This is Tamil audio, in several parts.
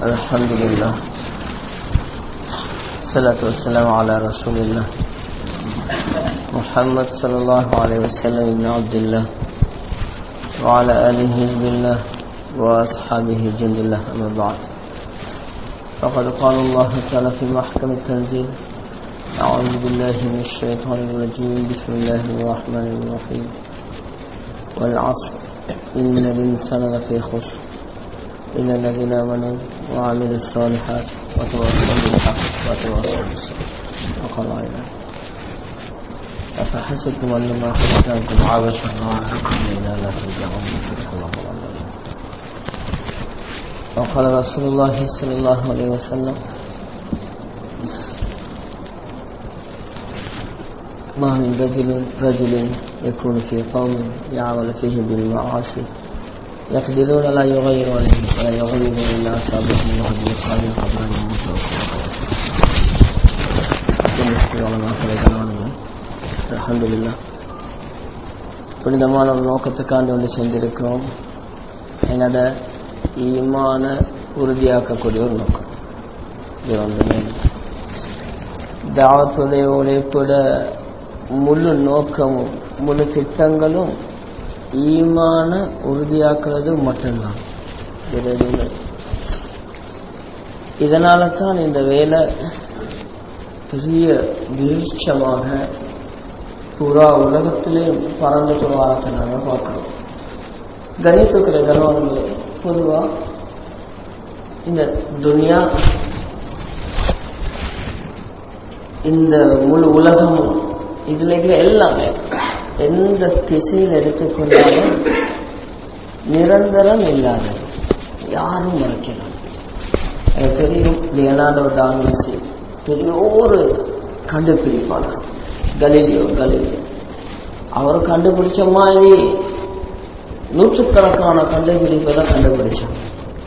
الحمد لله الصلاة والسلام على رسول الله محمد صلى الله عليه وسلم بن عبد الله وعلى آله حزب الله وأصحابه جند الله أما بعد فقد قال الله تعالى في محكم التنزيل أعوذ بالله من الشيطان الرجيم بسم الله الرحمن الرحيم والعصر إن الإنسان لفي خسر إلا الذين آمنوا وعملوا الصالحات وتواصوا بالحق وتواصوا بالصبر وقال أيضا أفحسبتم أنما خلقناكم عبثا وأنكم إلى لا ترجعون صدق الله العظيم وقال رسول الله صلى الله عليه وسلم ما من رجل رجل يكون في قوم يعمل فيه بالمعاصي يقدرون لا يغير عليهم ولا يغير إلا أصابهم الله بإقام قبل أن يموتوا அலமதுல்லா புனிதமான ஒரு நோக்கத்துக்காண்டி ஒன்று செஞ்சிருக்கிறோம் என்னோட ஈமான உறுதியாக்கக்கூடிய ஒரு நோக்கம் இது வந்து தாவத்துடைய உழைப்போட முழு நோக்கமும் முழு திட்டங்களும் ஈமான உறுதியாக்குறது மட்டும்தான் எதுவுமே இதனால தான் இந்த வேலை பெரிய விருட்சமாக புறா உலகத்திலே பறந்து வாரத்தை நாங்கள் பார்க்கிறோம் கணித்துக்கிற கனவர்கள் பொதுவாக இந்த துனியா இந்த முழு உலகமும் இதுல இருக்கிற எல்லாமே எந்த திசையில் எடுத்துக்கொண்டாலும் நிரந்தரம் இல்லாதது யாரும் மறைக்கலாம் எனக்கு தெரியும் லியனார்டோ டாமின்சி பெரிய ஒரு கண்டுபிடிப்பாளர் கலீலியோ கலீலியோ அவர் கண்டுபிடிச்ச மாதிரி நூற்றுக்கணக்கான கண்டுபிடிப்பெல்லாம் கண்டுபிடிச்சாங்க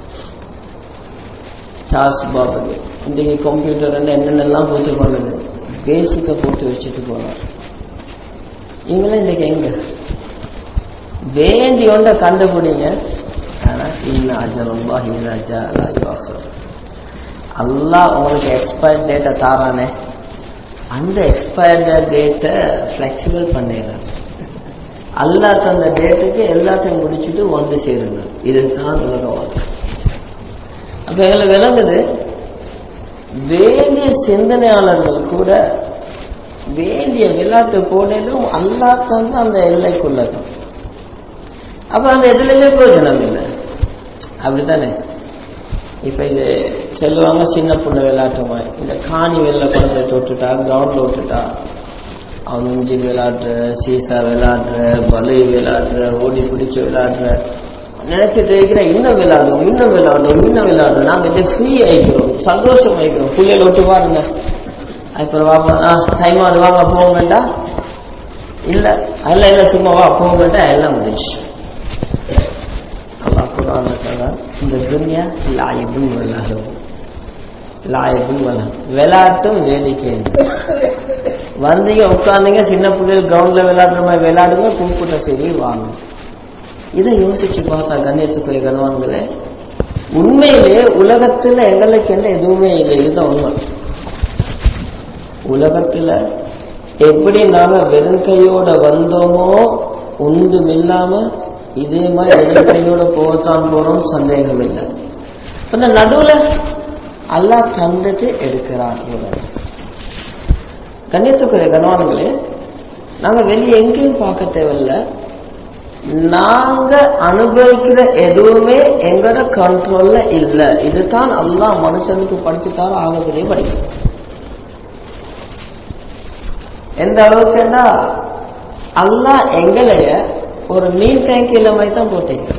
சார்ஸ் பாபு இன்றைக்கு கம்ப்யூட்டர் என்னென்னலாம் போட்டு பண்ணுது பேசிக்கை போட்டு வச்சுட்டு போனார் இவங்களாம் இன்றைக்கு எங்க வேண்டி ஒன்றை கண்டுபிடிங்க ஆனால் இன்னும் அஜலம்பா இன்னும் அஜா அல்லாஹ் உங்களுக்கு எக்ஸ்பயர் டேட்டை தாரானே அந்த எக்ஸ்பயர் டேட்டை ஃப்ளெக்சிபிள் பண்ணிடுறாங்க அல்லா தந்த டேட்டுக்கு எல்லாத்தையும் முடிச்சுட்டு வந்து சேருங்க இதுதான் உலக வாழ்க்கை அப்ப எங்களை விளங்குது வேண்டிய சிந்தனையாளர்கள் கூட வேண்டிய விளையாட்டு போடலும் அல்லா தந்து அந்த எல்லைக்குள்ளது அப்ப அந்த எதுலையுமே பிரயோஜனம் இல்லை அப்படித்தானே இப்ப இது செல்வாங்க சின்ன புள்ள விளையாட்டுமா இந்த காணி வெளில குழந்தை தொட்டுட்டா கிரவுண்ட்ல விட்டுட்டா அவன் முஞ்சி விளையாடுற சீசா விளையாடுற பலு விளையாடுற ஓடி பிடிச்சு விளையாடுற நினைச்சிட்டு இருக்கிற இன்னும் விளையாடுவோம் இன்னும் விளையாடுவோம் இன்னும் விளையாடுவோம் நாங்க இதை ஃப்ரீ ஆயிக்கிறோம் சந்தோஷம் ஆயிக்கிறோம் புள்ளையில விட்டு பாருங்க அப்புறம் வாப்பா டைம் ஆகுது வாங்க போங்கண்டா இல்ல அல்ல இல்ல சும்மா வா போங்கண்டா எல்லாம் முடிஞ்சு அல்லாஹ் குரான் இந்த துன்யா லாயபும் வல்லகம் லாயபும் வல்லகம் விளையாட்டும் வேடிக்கை வந்தீங்க உட்காந்தீங்க சின்ன பிள்ளைகள் கிரவுண்ட்ல விளையாடுற மாதிரி விளையாடுங்க கூப்பிட்ட சரி வாங்க இதை யோசிச்சு பார்த்தா கண்ணியத்துக்குரிய கணவான்களே உண்மையிலே உலகத்துல எங்களுக்கு என்ன எதுவுமே இல்லை இதுதான் உண்மை உலகத்துல எப்படி நாங்க வெறும் கையோட வந்தோமோ ஒன்றும் இல்லாம இதே மாதிரி வெறும் கையோட போகத்தான் போறோம் சந்தேகம் இல்லை இந்த நடுவுல அல்லா தந்தது எடுக்கிறான் இவன் கண்ணியத்துக்குரிய கணவான்களே நாங்க வெளியே எங்கேயும் பார்க்க தேவையில்ல நாங்க அனுபவிக்கிற எதுவுமே எங்கட கண்ட்ரோல்ல இல்ல இதுதான் அல்லா மனுஷனுக்கு படிச்சுட்டார ஆகப்பெரிய படிக்கும் எந்த அளவுக்குன்னா அல்லா எங்களைய ஒரு மீன் டேங்கில மாதிரி தான் போட்டீங்க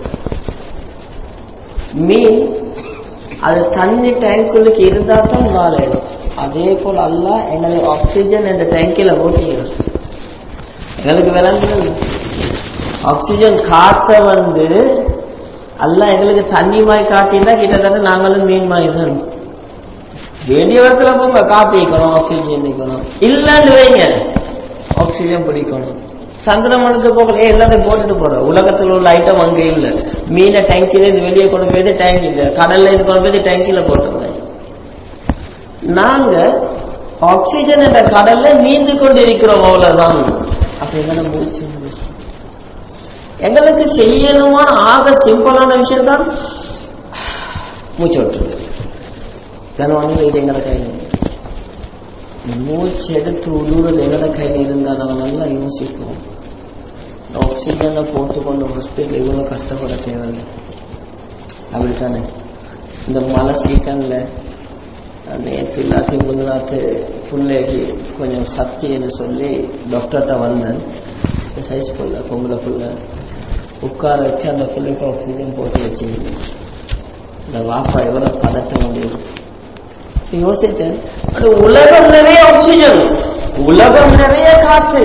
மீன் அது தண்ணி டேங்குள்ளுக்கு இருந்தா தான் வாழையிடும் அதே போல் அல்லா எங்களை ஆக்சிஜன் என்ற டேங்கில போட்டீங்க எங்களுக்கு விளங்குது ஆக்சிஜன் காத்த வந்து அல்ல எங்களுக்கு தண்ணி மாதிரி காட்டினா கிட்டத்தட்ட நாங்களும் மீன் மாதிரி தான் வேண்டிய இடத்துல போங்க காத்து வைக்கணும் ஆக்சிஜன் வைக்கணும் இல்லன்னு வைங்க ஆக்சிஜன் பிடிக்கணும் சந்திரமனுக்கு போகல எல்லாத்தையும் போட்டுட்டு போறோம் உலகத்தில் உள்ள ஐட்டம் அங்கே இல்லை மீனை டேங்கில இருந்து வெளியே கொண்டு போய் டேங்க் இல்லை கடல்ல இருந்து கொண்டு போய் டேங்கில போட்டுருந்தேன் நாங்க ஆக்சிஜன் என்ற கடல்ல நீந்து கொண்டு இருக்கிறோம் அவ்வளவுதான் அப்ப எங்களை மூச்சு எங்களுக்கு செய்யணுமான ஆக சிம்பிளான விஷயம் தான் மூச்சு விட்டுருது கனவாங்க இது எங்களை கையில் மூச்சு எடுத்து உழுவுறது எங்கட கையில் இருந்தால் நம்ம நல்லா யோசிப்போம் ஆக்சிஜனை போட்டுக்கொண்டு ஹாஸ்பிட்டல் இவ்வளோ கஷ்டப்பட தேவையில்லை அப்படித்தானே இந்த மழை சீசனில் நேற்று இல்லாத்தையும் முந்தினாத்து பிள்ளைக்கு கொஞ்சம் சக்தின்னு சொல்லி டாக்டர்கிட்ட வந்தேன் சைஸ் புள்ள பொம்பளை புள்ள உட்கார வச்சு அந்த பிள்ளைக்கு ஆக்சிஜன் போட்டு வச்சு இந்த வாப்பா எவ்வளோ பதட்ட முடியும் யோசிச்சேன் அது உலகம் நிறைய ஆக்சிஜன் உலகம் நிறைய காத்து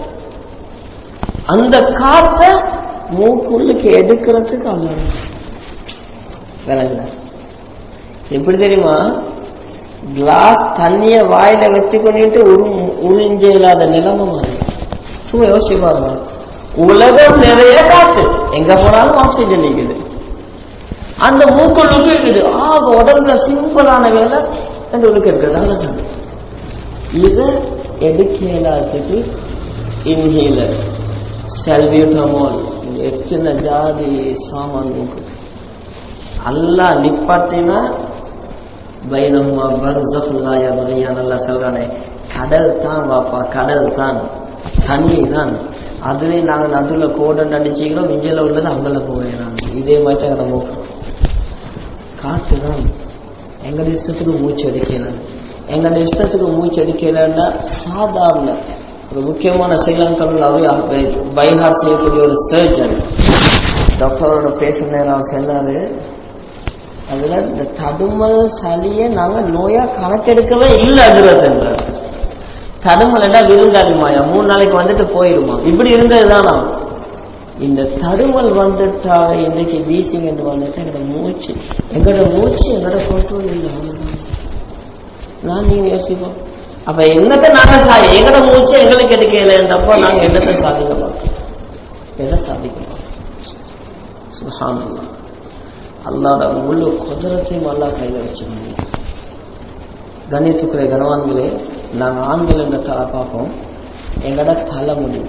அந்த காத்த மூக்குள்ளுக்கு எடுக்கிறதுக்கு அல்ல விளங்குல எப்படி தெரியுமா கிளாஸ் தண்ணிய வாயில வச்சு கொண்டுட்டு உறிஞ்ச இல்லாத நிலைமை மாதிரி சும்மா யோசிச்சு பாருங்க உலகம் நிறைய காத்து எங்க போனாலும் ஆக்சிஜன் நிற்குது அந்த மூக்குள்ளுக்கு இருக்குது ஆக உடம்புல சிம்பிளான வேலை ரெண்டு உள்ளுக்கு இருக்கிறது அவ்வளவுதான் இதை எடுக்கலாத்துக்கு இன்ஹீலர் செல்வியூட்டமோல் எத்தனை ஜாதி சாமான் மூக்கு அல்லா நிப்பாட்டினா பைனஹுமா பர்சஃபுல்லா யபகியான் அல்லாஹ் சொல்றானே கடல் தான் வாப்பா கடல் தான் தண்ணி தான் அதுலேயும் நாங்கள் நடுவில் கோடன் அடிச்சுக்கிறோம் இஞ்சில் உள்ளது அங்கல போவேன் இதே மாதிரி தான் எங்களை மூக்கு காற்று தான் எங்களோட இஷ்டத்துக்கு மூச்சு அடிக்கலாம் எங்களோட இஷ்டத்துக்கு மூச்சு அடிக்கலன்னா சாதாரண ஒரு முக்கியமான ஸ்ரீலங்காவில் அவை பைஹார் செய்யக்கூடிய ஒரு சர்ஜன் டாக்டரோட பேசுற நேரம் அவர் சொன்னாரு அதுல இந்த தடுமல் சளியை நாங்க நோயா கணக்கெடுக்கவே இல்லை அதுன்றர் தடுமல்னா விருந்தாளி மாயா மூணு நாளைக்கு வந்துட்டு போயிருமா இப்படி இருந்ததுதானா இந்த தடுமல் வந்துட்டாக இன்னைக்கு வீசிங் என்று வந்துட்டு எங்களோட மூச்சு எங்களோட மூச்சு எங்களோட கண்ட்ரோல் இல்லை நான் நீங்க யோசிப்போம் அப்ப என்னத்தை நாங்க சாதி எங்களோட மூச்சு எங்களுக்கு எடுக்கலன்றப்போ நாங்க என்னத்தை சாதிக்கலாம் எதை சாதிக்கலாம் சுஹானல்லா அல்லாட முழு குதிரத்தையும் அல்லா கையில வச்சுக்கணும் கணித்துக்குரிய கனவான்களே நாங்கள் ஆண்கள் என்ற தலை பார்ப்போம் எங்களோட தலைமுடி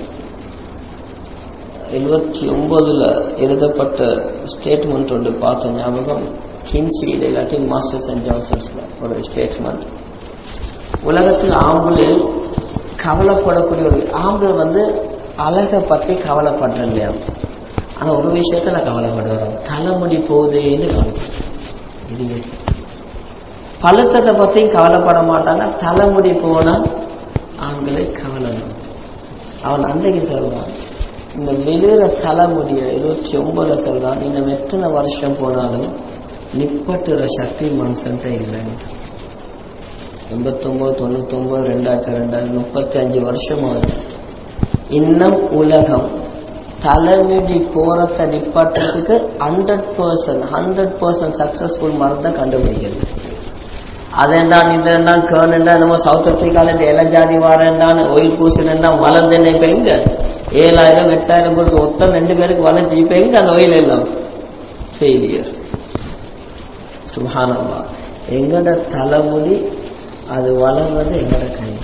எழுபத்தி ஒன்பதுல எழுதப்பட்ட ஸ்டேட்மெண்ட் ஒன்று பார்த்த ஞாபகம் கின்சியில் இல்லாட்டி மாஸ்டர்ஸ் அண்ட் ஜான்சன்ஸ்ல ஒரு ஸ்டேட்மெண்ட் உலகத்தில் ஆம்புலில் கவலைப்படக்கூடிய ஒரு ஆம்புல வந்து அழகை பற்றி கவலைப்படுற இல்லையா ஆனா ஒரு விஷயத்துல கவலைப்படுறோம் தலைமுடி போகுதேன்னு கவலைப்படுறோம் இது பழுத்தத்தை பற்றியும் கவலைப்பட மாட்டாங்க தலைமுடி போனா ஆண்களை கவலை அவன் அன்றைக்கு சொல்றான் இந்த விழுகிற தலைமுடிய இருபத்தி ஒன்பதுல சொல்றான் இன்னும் எத்தனை வருஷம் போனாலும் நிப்பட்டுற சக்தி மனுஷன்ட்ட இல்லை எண்பத்தொன்பது தொண்ணூத்தொன்பது ரெண்டாயிரத்தி ரெண்டாயிரத்தி முப்பத்தி அஞ்சு வருஷம் ஆகுது இன்னும் உலகம் தலைமுடி போறத நிப்பாட்டுறதுக்கு hundred percent hundred percent successful மருந்தை கண்டுபிடிக்கிறது அதேண்டான் இதேண்டான் கேர்னண்டா நம்ம சவுத் ஆப்பிரிக்கால இந்த இளஞ்சாதி வாரேண்டான் ஒயில் பூசினா வளர்ந்தேன்னு இப்ப எங்க ஏழாயிரம் எட்டாயிரம் பேருக்கு மொத்தம் ரெண்டு பேருக்கு வளர்ச்சி இப்ப எங்க அந்த ஒயில் எல்லாம் ஃபெயிலியர் சுபானம்மா எங்கட தலைமுடி அது வளர்றது எங்கட கைது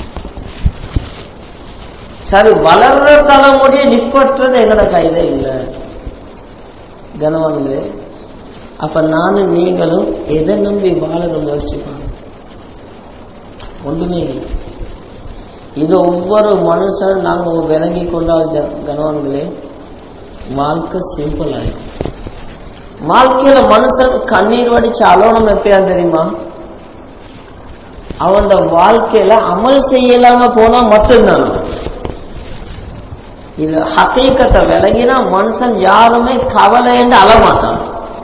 சரி வளர்ற தலைமுடியை நிப்பற்றது எங்கட கையில இல்ல கனவான்களே அப்ப நானும் நீங்களும் எதை நம்பி வாழ முயற்சிப்பாங்க ஒன்றுமே இல்லை இது ஒவ்வொரு மனுஷன் நாங்க விளங்கி கொண்டால் கனவான்களே வாழ்க்கை சிம்பிள் ஆகும் வாழ்க்கையில மனுஷன் கண்ணீர் வடிச்சு அலோனம் எப்பயா தெரியுமா அவன் வாழ்க்கையில அமல் செய்யலாம போனா மட்டும்தான் இது ஹக்கீக்கத்தை விளங்கினா மனுஷன் யாருமே கவலை என்று அழமாட்டான்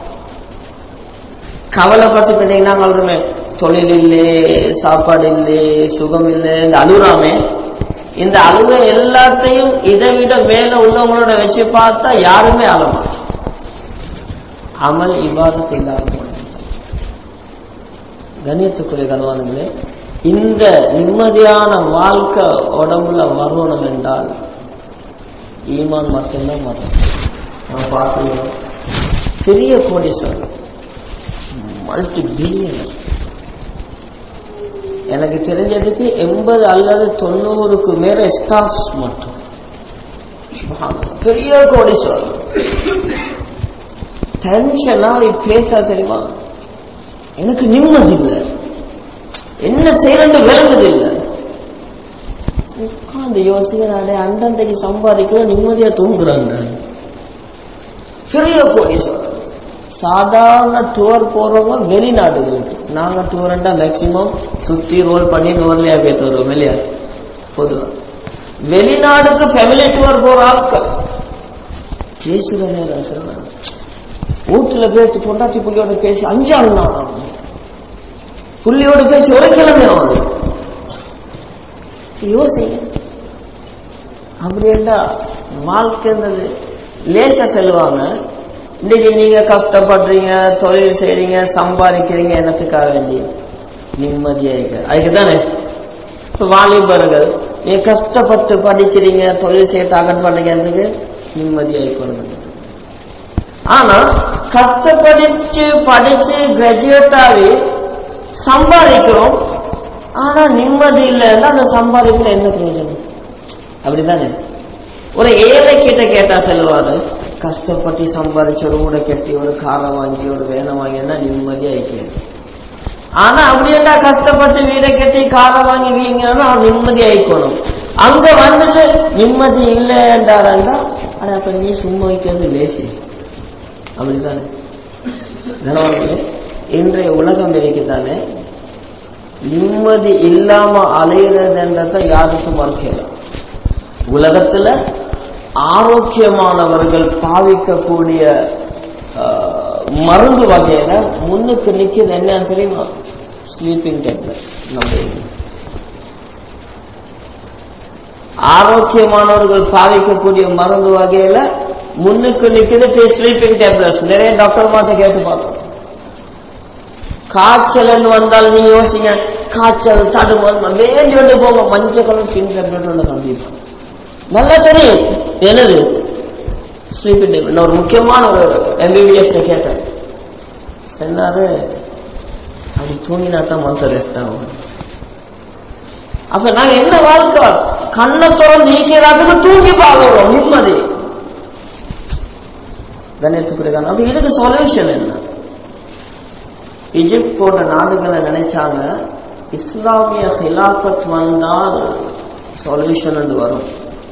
கவலைப்பட்டு பார்த்தீங்கன்னா சொல்றோமே தொழில் இல்லே சாப்பாடு இல்லே சுகம் இல்லை இந்த அழுகுறாமே இந்த அழுகை எல்லாத்தையும் இதை விட மேல உள்ளவங்களோட வச்சு பார்த்தா யாருமே அழமாட்டான் அமல் இபாதத் இல்லாத கண்ணியத்துக்குரிய கனவானுங்களே இந்த நிம்மதியான வாழ்க்கை உடம்புல வரணும் என்றால் ஈமான் மட்டும்தான் மதம் நான் பார்க்கணும் பெரிய கோடீஸ்வரர் மல்டி பில்லியனர்ஸ் எனக்கு தெரிஞ்சதுக்கு எண்பது அல்லது தொண்ணூறுக்கு மேல ஸ்டார்ஸ் மட்டும் சுப்ஹானல்லாஹ். பெரிய கோடீஸ்வரர் டென்ஷனா பேச தெரியுமா எனக்கு நிம்மதி இல்லை என்ன செய்யறது விளங்குது இல்லை உட்காந்து யோசிக்கிறாடே அண்டந்தைக்கு சம்பாதிக்கிற நிம்மதியா தூங்குறாங்க பெரிய கோடீஸ்வரர் சாதாரண டூர் போறவங்க வெளிநாடுகளுக்கு நாங்க டூர்ண்டா மேக்சிமம் சுத்தி ரோல் பண்ணி நூறுலயா போயிட்டு வருவோம் இல்லையா பொதுவா வெளிநாடுக்கு ஃபேமிலி டூர் போற ஆட்கள் பேசுற நேரம் சொல்றாங்க வீட்டுல பேசி பொண்டாட்டி புள்ளியோட பேசி அஞ்சாறு நாள் ஆகும் புள்ளியோட பேசி ஒரு கிழமை ஆகுது யோசிங்க அப்படின்னா வாழ்க்கைன்றது லேசா செல்வாங்க இன்னைக்கு நீங்க கஷ்டப்படுறீங்க தொழில் செய்றீங்க சம்பாதிக்கிறீங்க என்னத்துக்காக வேண்டி நிம்மதியா இருக்க அதுக்கு தானே இப்ப வாலிபர்கள் நீங்க கஷ்டப்பட்டு படிக்கிறீங்க தொழில் செய்ய டார்கெட் பண்றீங்க நிம்மதியா இருக்கணும் ஆனா கஷ்டப்படிச்சு படிச்சு கிராஜுவேட் ஆகி சம்பாதிக்கிறோம் ஆனா நிம்மதி இல்லைன்னா அந்த சம்பாதிக்கல என்ன பிரயோஜனம் அப்படிதானே ஒரு ஏழை கிட்ட கேட்டா சொல்லுவாரு கஷ்டப்பட்டு சம்பாதிச்சு ஒரு ஊட கட்டி ஒரு காரை வாங்கி ஒரு வேனை வாங்கினா நிம்மதியா இருக்கிறது ஆனா அப்படின்னா கஷ்டப்பட்டு வீடை கட்டி காரை வாங்கி வீங்கன்னா அவன் நிம்மதி ஆயிக்கணும் அங்க வந்துட்டு நிம்மதி இல்லைன்றாரண்டா ஆனா அப்ப நீ சும்மா வைக்கிறது லேசி அப்படித்தானே கனவாங்களே இன்றைய உலகம் இருக்குதானே நிம்மதி இல்லாம அலையிறதுன்றத யாருக்கும் மறுக்கல உலகத்துல ஆரோக்கியமானவர்கள் பாவிக்கக்கூடிய ஆஹ், மருந்து வகையில முன்னுக்கு நிக்கிறது என்னன்னு தெரியுமா ஸ்லீப்பிங் டேப்லெட் நம்ம இதுல. ஆரோக்கியமானவர்கள் பாவிக்கக்கூடிய மருந்து வகையில முன்னுக்கு நிக்கிறது ஸ்லீப்பிங் டேப்லெட்ஸ் நிறைய டாக்டர் மாட்ட கேட்டு பார்த்தோம் காய்ச்சல் வந்தால் நீ யோசிங்க காய்ச்சல் தடுமல் வேண்டி வந்து போங்க மஞ்சள் கலர் ஸ்கின் டேப்லெட் ஒன்று கண்டிப்பா நல்லா தெரியும் என்னது ஸ்லீப்பிங் டேப்லெட் நான் ஒரு முக்கியமான ஒரு எம்பிபிஎஸ் கேட்டேன் சொன்னாரு அது தூங்கினா தான் மனசு ரெஸ்ட் ஆகும் அப்ப நாங்க என்ன வாழ்க்கை கண்ணை திறந்து நீக்கிறாதுக்கு தூக்கி பார்க்கிறோம் நிம்மதி கண்ணியத்துக்குரிய அப்ப இதுக்கு சொல்யூஷன் என்ன இஜிப்ட் போன்ற நாடுகளை நினைச்சாங்க இஸ்லாமிய ஹிலாஃபத் வந்தால் சொல்யூஷன் வரும்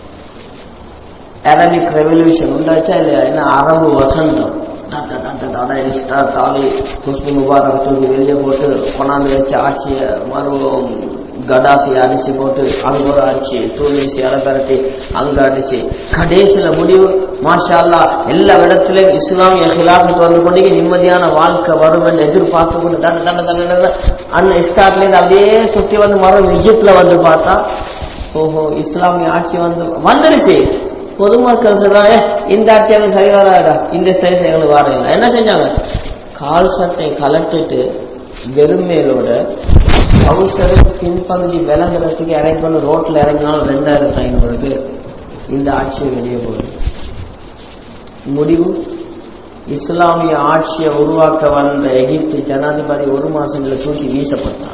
அரபிக் ரெவல்யூஷன் உண்டாச்சா இல்லையா என்ன அரபு வசந்தம் தட்ட தட்ட தட ஸ்டார் தாலி ஹுஸ்னி முபாரக் தூக்கி வெளியே போட்டு கொண்டாந்து வச்சு ஆட்சியை மறுவோம் கடாஃபி அடிச்சு போட்டு அங்க ஒரு ஆட்சி தூணிசி அலப்பரட்டி அங்க அடிச்சு கடைசியில முடிவு மாஷா அல்லா எல்லா இடத்திலும் இஸ்லாமிய ஹிலாஃபத் வந்து கொண்டு நிம்மதியான வாழ்க்கை வரும் என்று எதிர்பார்த்து கொண்டு தண்ட தண்ட தண்ட அந்த ஸ்டார்ட்ல இருந்து அப்படியே சுத்தி வந்து மறுபடியும் இஜிப்ட்ல வந்து பார்த்தா ஓஹோ இஸ்லாமிய ஆட்சி வந்து வந்துருச்சு பொதுமக்கள் சொல்றாங்க இந்த ஆட்சியாவது சரி வராடா இந்த ஸ்டைல் எங்களுக்கு வர இல்லை என்ன செஞ்சாங்க கால் சட்டை கலட்டிட்டு வெறுமேலோட அவசர பின்பகுதி விளங்குறதுக்கு இறங்கணும் ரோட்ல இறங்கினாலும் ரெண்டாயிரத்தி ஐநூறு பேர் இந்த ஆட்சியை வெளியே போகுது முடிவு இஸ்லாமிய ஆட்சியை உருவாக்க வந்த எகிப்து ஜனாதிபதி ஒரு மாசங்கள தூக்கி வீசப்பட்டார்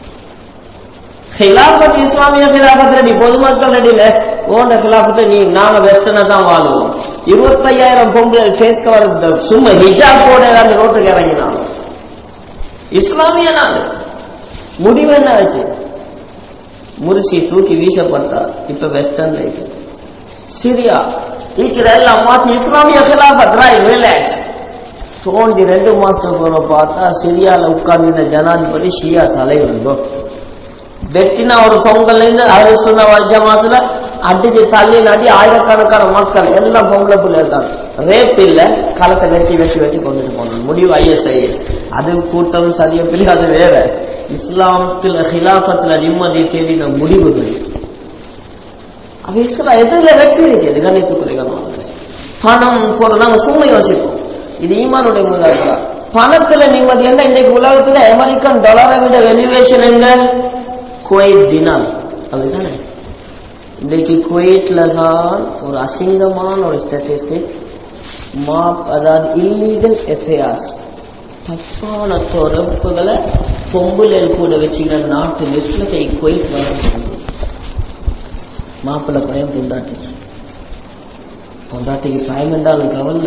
ஹிலாபத் இஸ்லாமிய ஹிலாபத் ரெடி பொதுமக்கள் ரெடியில ஓண்ட ஹிலாபத்தை நீ நாங்க வெஸ்டர்னா தான் வாழுவோம் இருபத்தையாயிரம் பொம்பளை ஃபேஸ் கவர் சும்மா ஹிஜாப் போட அந்த ரோட்டுக்கு இறங்கினாலும் இஸ்லாமிய நாடு முடிவு என்ன ஆச்சு முரிசி தூக்கி வீசப்பட்டார் இப்ப வெஸ்டர்ன்ல இருக்கு சிரியா இருக்கிற எல்லாம் மாத்தி இஸ்லாமிய ஹிலாபத் ராய் ரிலாக்ஸ் தோண்டி ரெண்டு மாசத்துக்கு அப்புறம் பார்த்தா சிரியால உட்கார்ந்து ஜனாதிபதி ஷியா தலைவர் வெட்டினா ஒரு தொங்கல்ல இருந்து அரிசுன ஜமாத்துல அடிச்சு தள்ளி நடி ஆயிரக்கணக்கான மக்கள் எல்லாம் பொம்பளை பிள்ளை இருக்காங்க ரேப் இல்ல களத்தை வெட்டி வெட்டி வெட்டி கொண்டுட்டு போனாங்க முடிவு ஐஎஸ்ஐஎஸ் அது கூட்டம் சரிய பிள்ளை அது வேற இஸ்லாமத்துல ஹிலாஃபத்துல நிம்மதி தேடின முடிவுகள் அது இஸ்லாம் எதுல வெற்றி இருக்கிறது கணித்துக்குரிய பணம் பொருள் நாங்க சும்மா யோசிப்போம் இது ஈமானுடைய முதலாளா பணத்துல நிம்மதி என்ன இன்றைக்கு உலகத்துல அமெரிக்கன் டாலரை விட வெலிவேஷன் என்ன குவைத் தினார் அப்படிதானே இன்றைக்கு குவைட்ல தான் ஒரு அசிங்கமான ஒரு ஸ்டாட்டிஸ்டிக் மாப் அதாவது இல்லீகல் எஃப்ஐஆர்ஸ் தப்பான தொடர்புகளை பொம்புலேல் கூட வச்சுக்கிற நாட்டு லிஸ்ட்ல கை குவைட் வர மாப்பிள்ளை பையன் பொண்டாட்டிக்கு பொண்டாட்டிக்கு பயம் என்றாலும் கவல்ல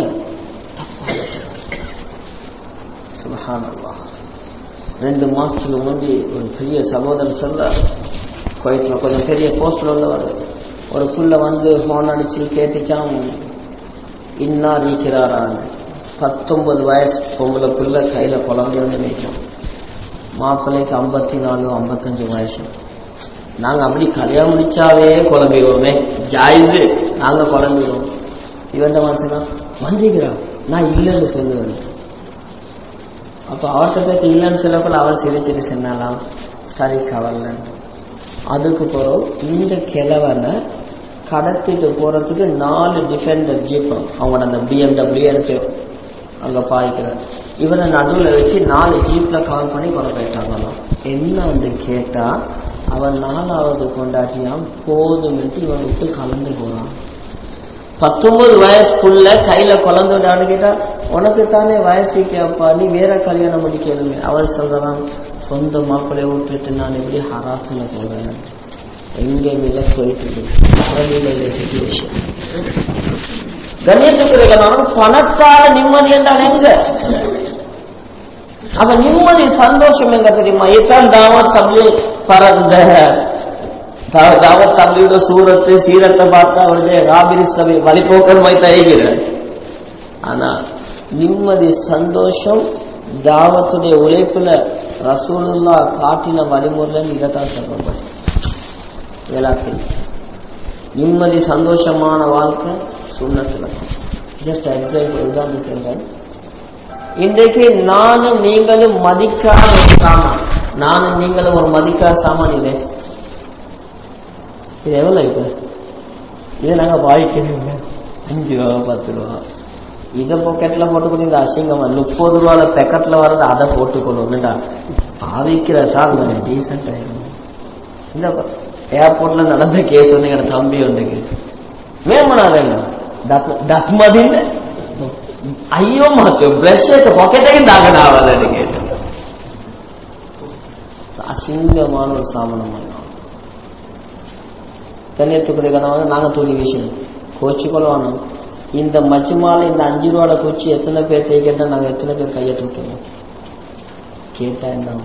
சுபஹானல்லா ரெண்டு மாசத்துக்கு முந்தி ஒரு பெரிய சகோதரர் சொல்ல குவைட்ல கொஞ்சம் பெரிய போஸ்ட்ல உள்ளவர் ஒரு புள்ள வந்து ஃபோன் அடிச்சு கேட்டுச்சான் இன்னார் இருக்கிறாரான்னு பத்தொன்பது வயசு பொம்பளை புள்ள கையில குழந்தை வந்து வைக்கும் மாப்பிள்ளைக்கு ஐம்பத்தி நாலு ஐம்பத்தஞ்சு வயசு நாங்க அப்படி கல்யாணம் முடிச்சாவே குழம்பிடுவோமே ஜாயிஸு நாங்க குழம்பிடுவோம் இவன் மனசுனா வந்திக்கிறா நான் இல்லைன்னு சொல்லுவேன் அப்ப அவர்கிட்ட பேச இல்லைன்னு சொல்லக்குள்ள அவர் சிரிச்சிட்டு சொன்னாலாம் சரி கவலைன்னு அதுக்கு பிறகு இந்த கிழவனை கடத்திட்டு போறதுக்கு நாலு டிஃபெண்டர் ஜீப் அவங்களோட அந்த பிஎம்டபிள்யூ எனக்கு அங்க பாய்க்கிறார் இவனை நடுவில் வச்சு நாலு ஜீப்ல கால் பண்ணி கொலை போயிட்டாங்களாம் என்ன வந்து கேட்டா அவன் நாலாவது கொண்டாட்டியாம் போதும்ட்டு இவன் விட்டு கலந்து போறான் பத்தொன்பது வயசுக்குள்ள கையில குழந்தை விடான்னு கேட்டா உனக்கு தானே வயசுக்கு அப்பா நீ வேற கல்யாணம் முடிக்கணுமே அவள் சொல்றான் சொந்த மாப்பிள்ளைய விட்டுட்டு நான் எப்படி ஹராத்துல போறேன் எங்க மேல போயிட்டு சுச்சுவேஷன் கண்ணியத்துக்கு பணத்தால நிம்மதி என்றால் எங்க அந்த நிம்மதி சந்தோஷம் எங்க தெரியுமா இதான் தாவத் தம்பி பறந்த தாவத் தம்பியோட சூரத்து சீரத்தை பார்த்தா அவருடைய ராபிரி சபை வழிபோக்கர் வைத்த ஐகிறார் ஆனா நிம்மதி சந்தோஷம் தாவத்துடைய உழைப்புல ரசூலுல்லா காட்டின வழிமுறையில் இதைத்தான் சொல்றோம் எல்லாத்தையும் நிம்மதி சந்தோஷமான வாழ்க்கை சுண்ணத்துல ஜஸ்ட் எக்ஸாம்பிள் உதாரணம் சொல்றேன் இன்றைக்கு நானும் நீங்களும் மதிக்காத ஒரு சாமான் நானும் நீங்களும் ஒரு மதிக்காத சாமான் இல்லை இது எவ்வளவு இப்ப இதை நாங்க பாதிக்கணும் அஞ்சு ரூபா பத்து ரூபா இதை பாக்கெட்ல போட்டுக்கணும் இந்த அசிங்கமா முப்பது ரூபால பேக்கெட்ல வர்றது அதை போட்டுக்கணும்டா பாவிக்கிற சார் டீசென்ட் ஆயிடும் இந்த ஏர்போர்ட்ல நடந்த கேஸ் வந்து எங்க தம்பி வந்துக்கு ಮೇಮನಾಗಲ್ಲ ಡಕ್ ಮದಿಂದ ಅಯ್ಯೋ ಮಾತು ಬ್ರಷ್ ಪಾಕೆಟಾಗಿ ದಾಗನಾವಲ್ಲ கேட்டு அசிங்கமான ஒரு சாமனம் கண்ணியத்துக்குரிய கணவங்க நாங்க தூக்கி வீசணும் கோச்சு கொள்ளணும் இந்த மஜ்மால இந்த அஞ்சு ரூபால குச்சி எத்தனை பேர் தேய்க்கிட்டா நாங்க எத்தனை பேர் கையை தூக்கணும் கேட்டா என்ன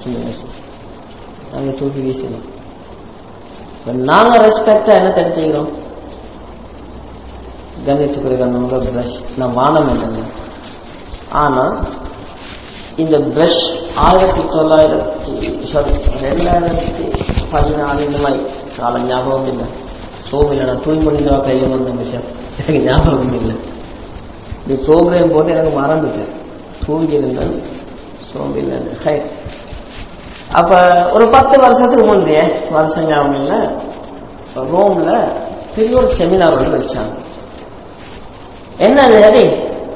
நாங்க தூக்கி வீசணும் நாங்க ரெஸ்பெக்டா என்ன தெரிஞ்சுக்கிறோம் கண்ணியத்துக்குரிய கண்ணவங்க பிரஷ் நான் வானம் என்றேன் ஆனா இந்த பிரஷ் ஆயிரத்தி தொள்ளாயிரத்தி சாரி ரெண்டாயிரத்தி பதினாலு இந்த மாதிரி கால ஞாபகம் இல்லை சோமில்லை நான் தூய் முடிந்தவா கையில் வந்த விஷயம் எனக்கு ஞாபகம் இல்லை இந்த ப்ரோக்ராம் போட்டு எனக்கு மறந்துட்டு தூங்கி இருந்தேன் சோம்பில்லை ஹை அப்ப ஒரு பத்து வருஷத்துக்கு முந்தைய வருஷம் ஞாபகம் இல்லை ரோம்ல பெரிய ஒரு செமினார் ஒன்று வச்சாங்க என்னது ஹரி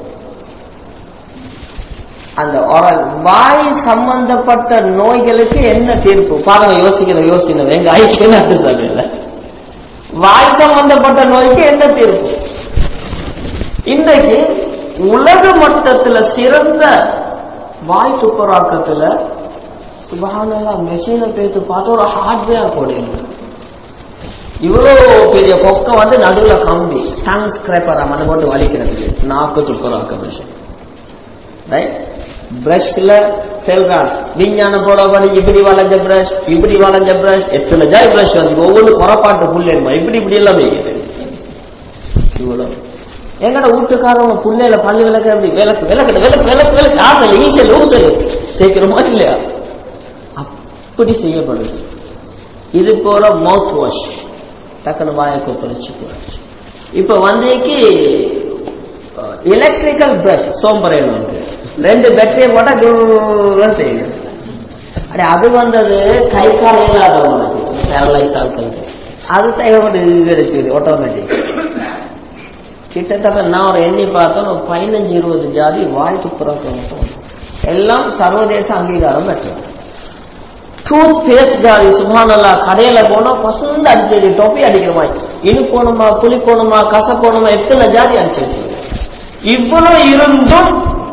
அந்த வாய் சம்பந்தப்பட்ட நோய்களுக்கு என்ன தீர்ப்பு பாருங்க யோசிக்கணும் யோசிக்கணும் எங்க ஐக்கிய சபையில வாய் சம்பந்தப்பட்ட நோய்க்கு என்ன தீர்ப்பு இன்றைக்கு உலக மட்டத்துல சிறந்த வாய் துப்புராக்கத்துல சுபகானல்லா மெஷினை பேத்து பார்த்தா ஒரு ஹார்ட்வேர் போடணும் இவ்வளோ பெரிய கொக்க வந்து நடுவுல கம்பி டங் ஸ்கிரேப்பர் அதை போட்டு வலிக்கிறது நாக்கு துப்புராக்க மிஷின் ரைட் பிரஷ்ல செல்றான் விஞ்ஞான போட பண்ணி இப்படி வளைஞ்ச பிரஷ் இப்படி வளைஞ்ச பிரஷ் எத்தனை ஜாய் பிரஷ் வந்து ஒவ்வொரு குறப்பாட்டு புள்ளேமா இப்படி இப்படி எல்லாம் வைக்குது இவ்வளவு எங்கட வீட்டுக்காரவங்க புள்ளையில பல்லு விளக்கு அப்படி விளக்கு விளக்கு விளக்கு விளக்கு விளக்கு ஆசல் ஈசல் ஊசல் சேர்க்கிறோமா இல்லையா அப்படி செய்யப்படுது இது போல மவுத் வாஷ் டக்குனு வாயை கொப்பளிச்சுக்குவார் இப்ப வந்தேக்கு எலக்ட்ரிக்கல் பிரஷ் சோம்பரேன் வந்து ரெண்டு பேட்டரியை போட்டா தூரம் செய்யும் அடி அது வந்தது கை கால் இல்லாதவங்களுக்கு பேரலைஸ் ஆட்களுக்கு அது தேவைப்பட்டு கிடைச்சது ஆட்டோமேட்டிக் கிட்டத்தட்ட நான் ஒரு எண்ணி பார்த்தோம் ஒரு பதினஞ்சு இருபது ஜாதி வாய் துப்புரக்கம் எல்லாம் சர்வதேச அங்கீகாரம் பெற்றது டூத் பேஸ்ட் காரி சுபானல்லா கடையில போனா பசுந்து அடிச்சது டொப்பி அடிக்கிற மாதிரி இனிப்போணுமா புளிப்போணுமா கசப்போணுமா எத்தனை ஜாதி அடிச்சு வச்சு இவ்வளவு இருந்தும்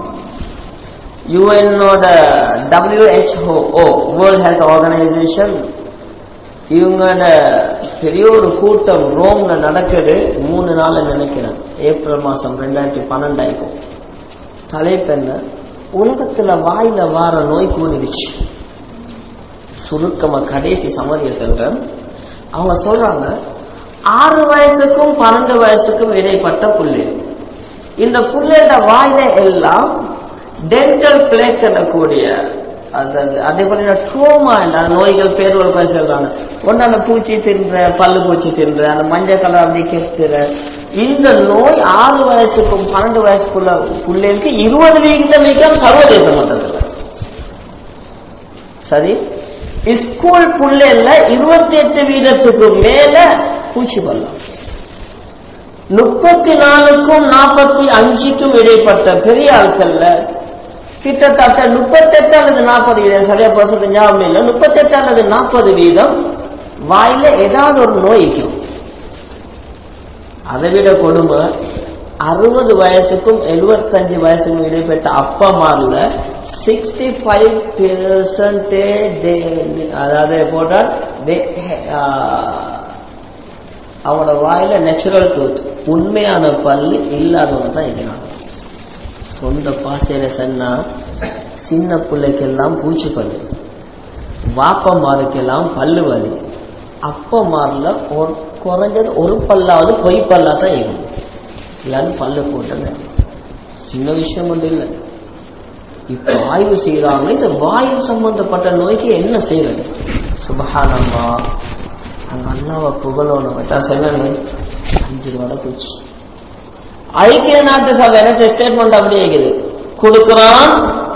யுஎன்னோட டபிள்யூஹெச்ஓ வேர்ல்ட் ஹெல்த் ஆர்கனைசேஷன் இவங்களோட பெரிய ஒரு கூட்டம் ரோம்ல நடக்குது மூணு நாள் நினைக்கிறேன் ஏப்ரல் மாசம் ரெண்டாயிரத்தி பன்னெண்டாயிரம் தலைப்பெண்ண உலகத்துல வாயில வார நோய் கூடிடுச்சு சுருக்கமா கடைசி சமரிய செல்றேன் அவங்க சொல்றாங்க ஆறு வயசுக்கும் பன்னெண்டு வயசுக்கும் இடைப்பட்ட புள்ளி இந்த புள்ளையோட வாயில எல்லாம் டென்டல் பிளேக் கூடிய அதாவது அதே போல ட்ரோமா அந்த நோய்கள் பேர்வல் பேர் சொல்றாங்க ஒன்று அந்த பூச்சி தின்ற பல்லு பூச்சி தின்ற அந்த மஞ்சள் கலர் அப்படி கெத்துற இந்த நோய் ஆறு வயசுக்கும் பன்னெண்டு வயசுக்குள்ள பிள்ளைகளுக்கு இருபது வீதம் வீக்கம் சர்வதேச மட்டத்தில் சரி ஸ்கூல் புள்ளைல இருபத்தி எட்டு வீதத்துக்கு மேல பூச்சி பல்லம் முப்பத்தி நாலுக்கும் நாற்பத்தி அஞ்சுக்கும் இடைப்பட்ட பெரிய ஆட்கள்ல கிட்டத்தட்ட முப்பத்தெட்டு அல்லது நாற்பது வீதம் சரியா பர்சன்ட் ஞாபகம் இல்லை முப்பத்தெட்டு அல்லது நாற்பது வீதம் வாயில ஏதாவது ஒரு நோய்க்கும் அதை விட கொடுமை அறுபது வயசுக்கும் எழுபத்தஞ்சு வயசுக்கும் இடைப்பட்ட அப்பா அம்மாவில் சிக்ஸ்டி ஃபைவ் பெர்சன்டேஜ் அதாவது போட்டால் அவனோட வாயில நேச்சுரல் டூத் உண்மையான பல்லு இல்லாதவங்க தான் இருக்கிறாங்க சொந்த பாசையில சொன்னா சின்ன பிள்ளைக்கெல்லாம் பூச்சி பல்லு வாப்பமாருக்கெல்லாம் பல்லு வலி அப்பமாரில் ஒரு குறைஞ்சது ஒரு பல்லாவது பொய் பல்லா தான் இருக்கும் இல்லைன்னு பல்லு போட்டது சின்ன விஷயம் ஒன்றும் இல்லை இப்ப ஆய்வு செய்யறாங்க இந்த வாயு சம்பந்தப்பட்ட நோய்க்கு என்ன செய்யறது சுபகானம்மா அங்க அல்லாவை புகழணும் தான் சொல்லணும் அஞ்சு ரூபாய் போச்சு ஐக்கிய நாட்டு சபை எனக்கு ஸ்டேட்மெண்ட் அப்படி இருக்குது கொடுக்கிறான்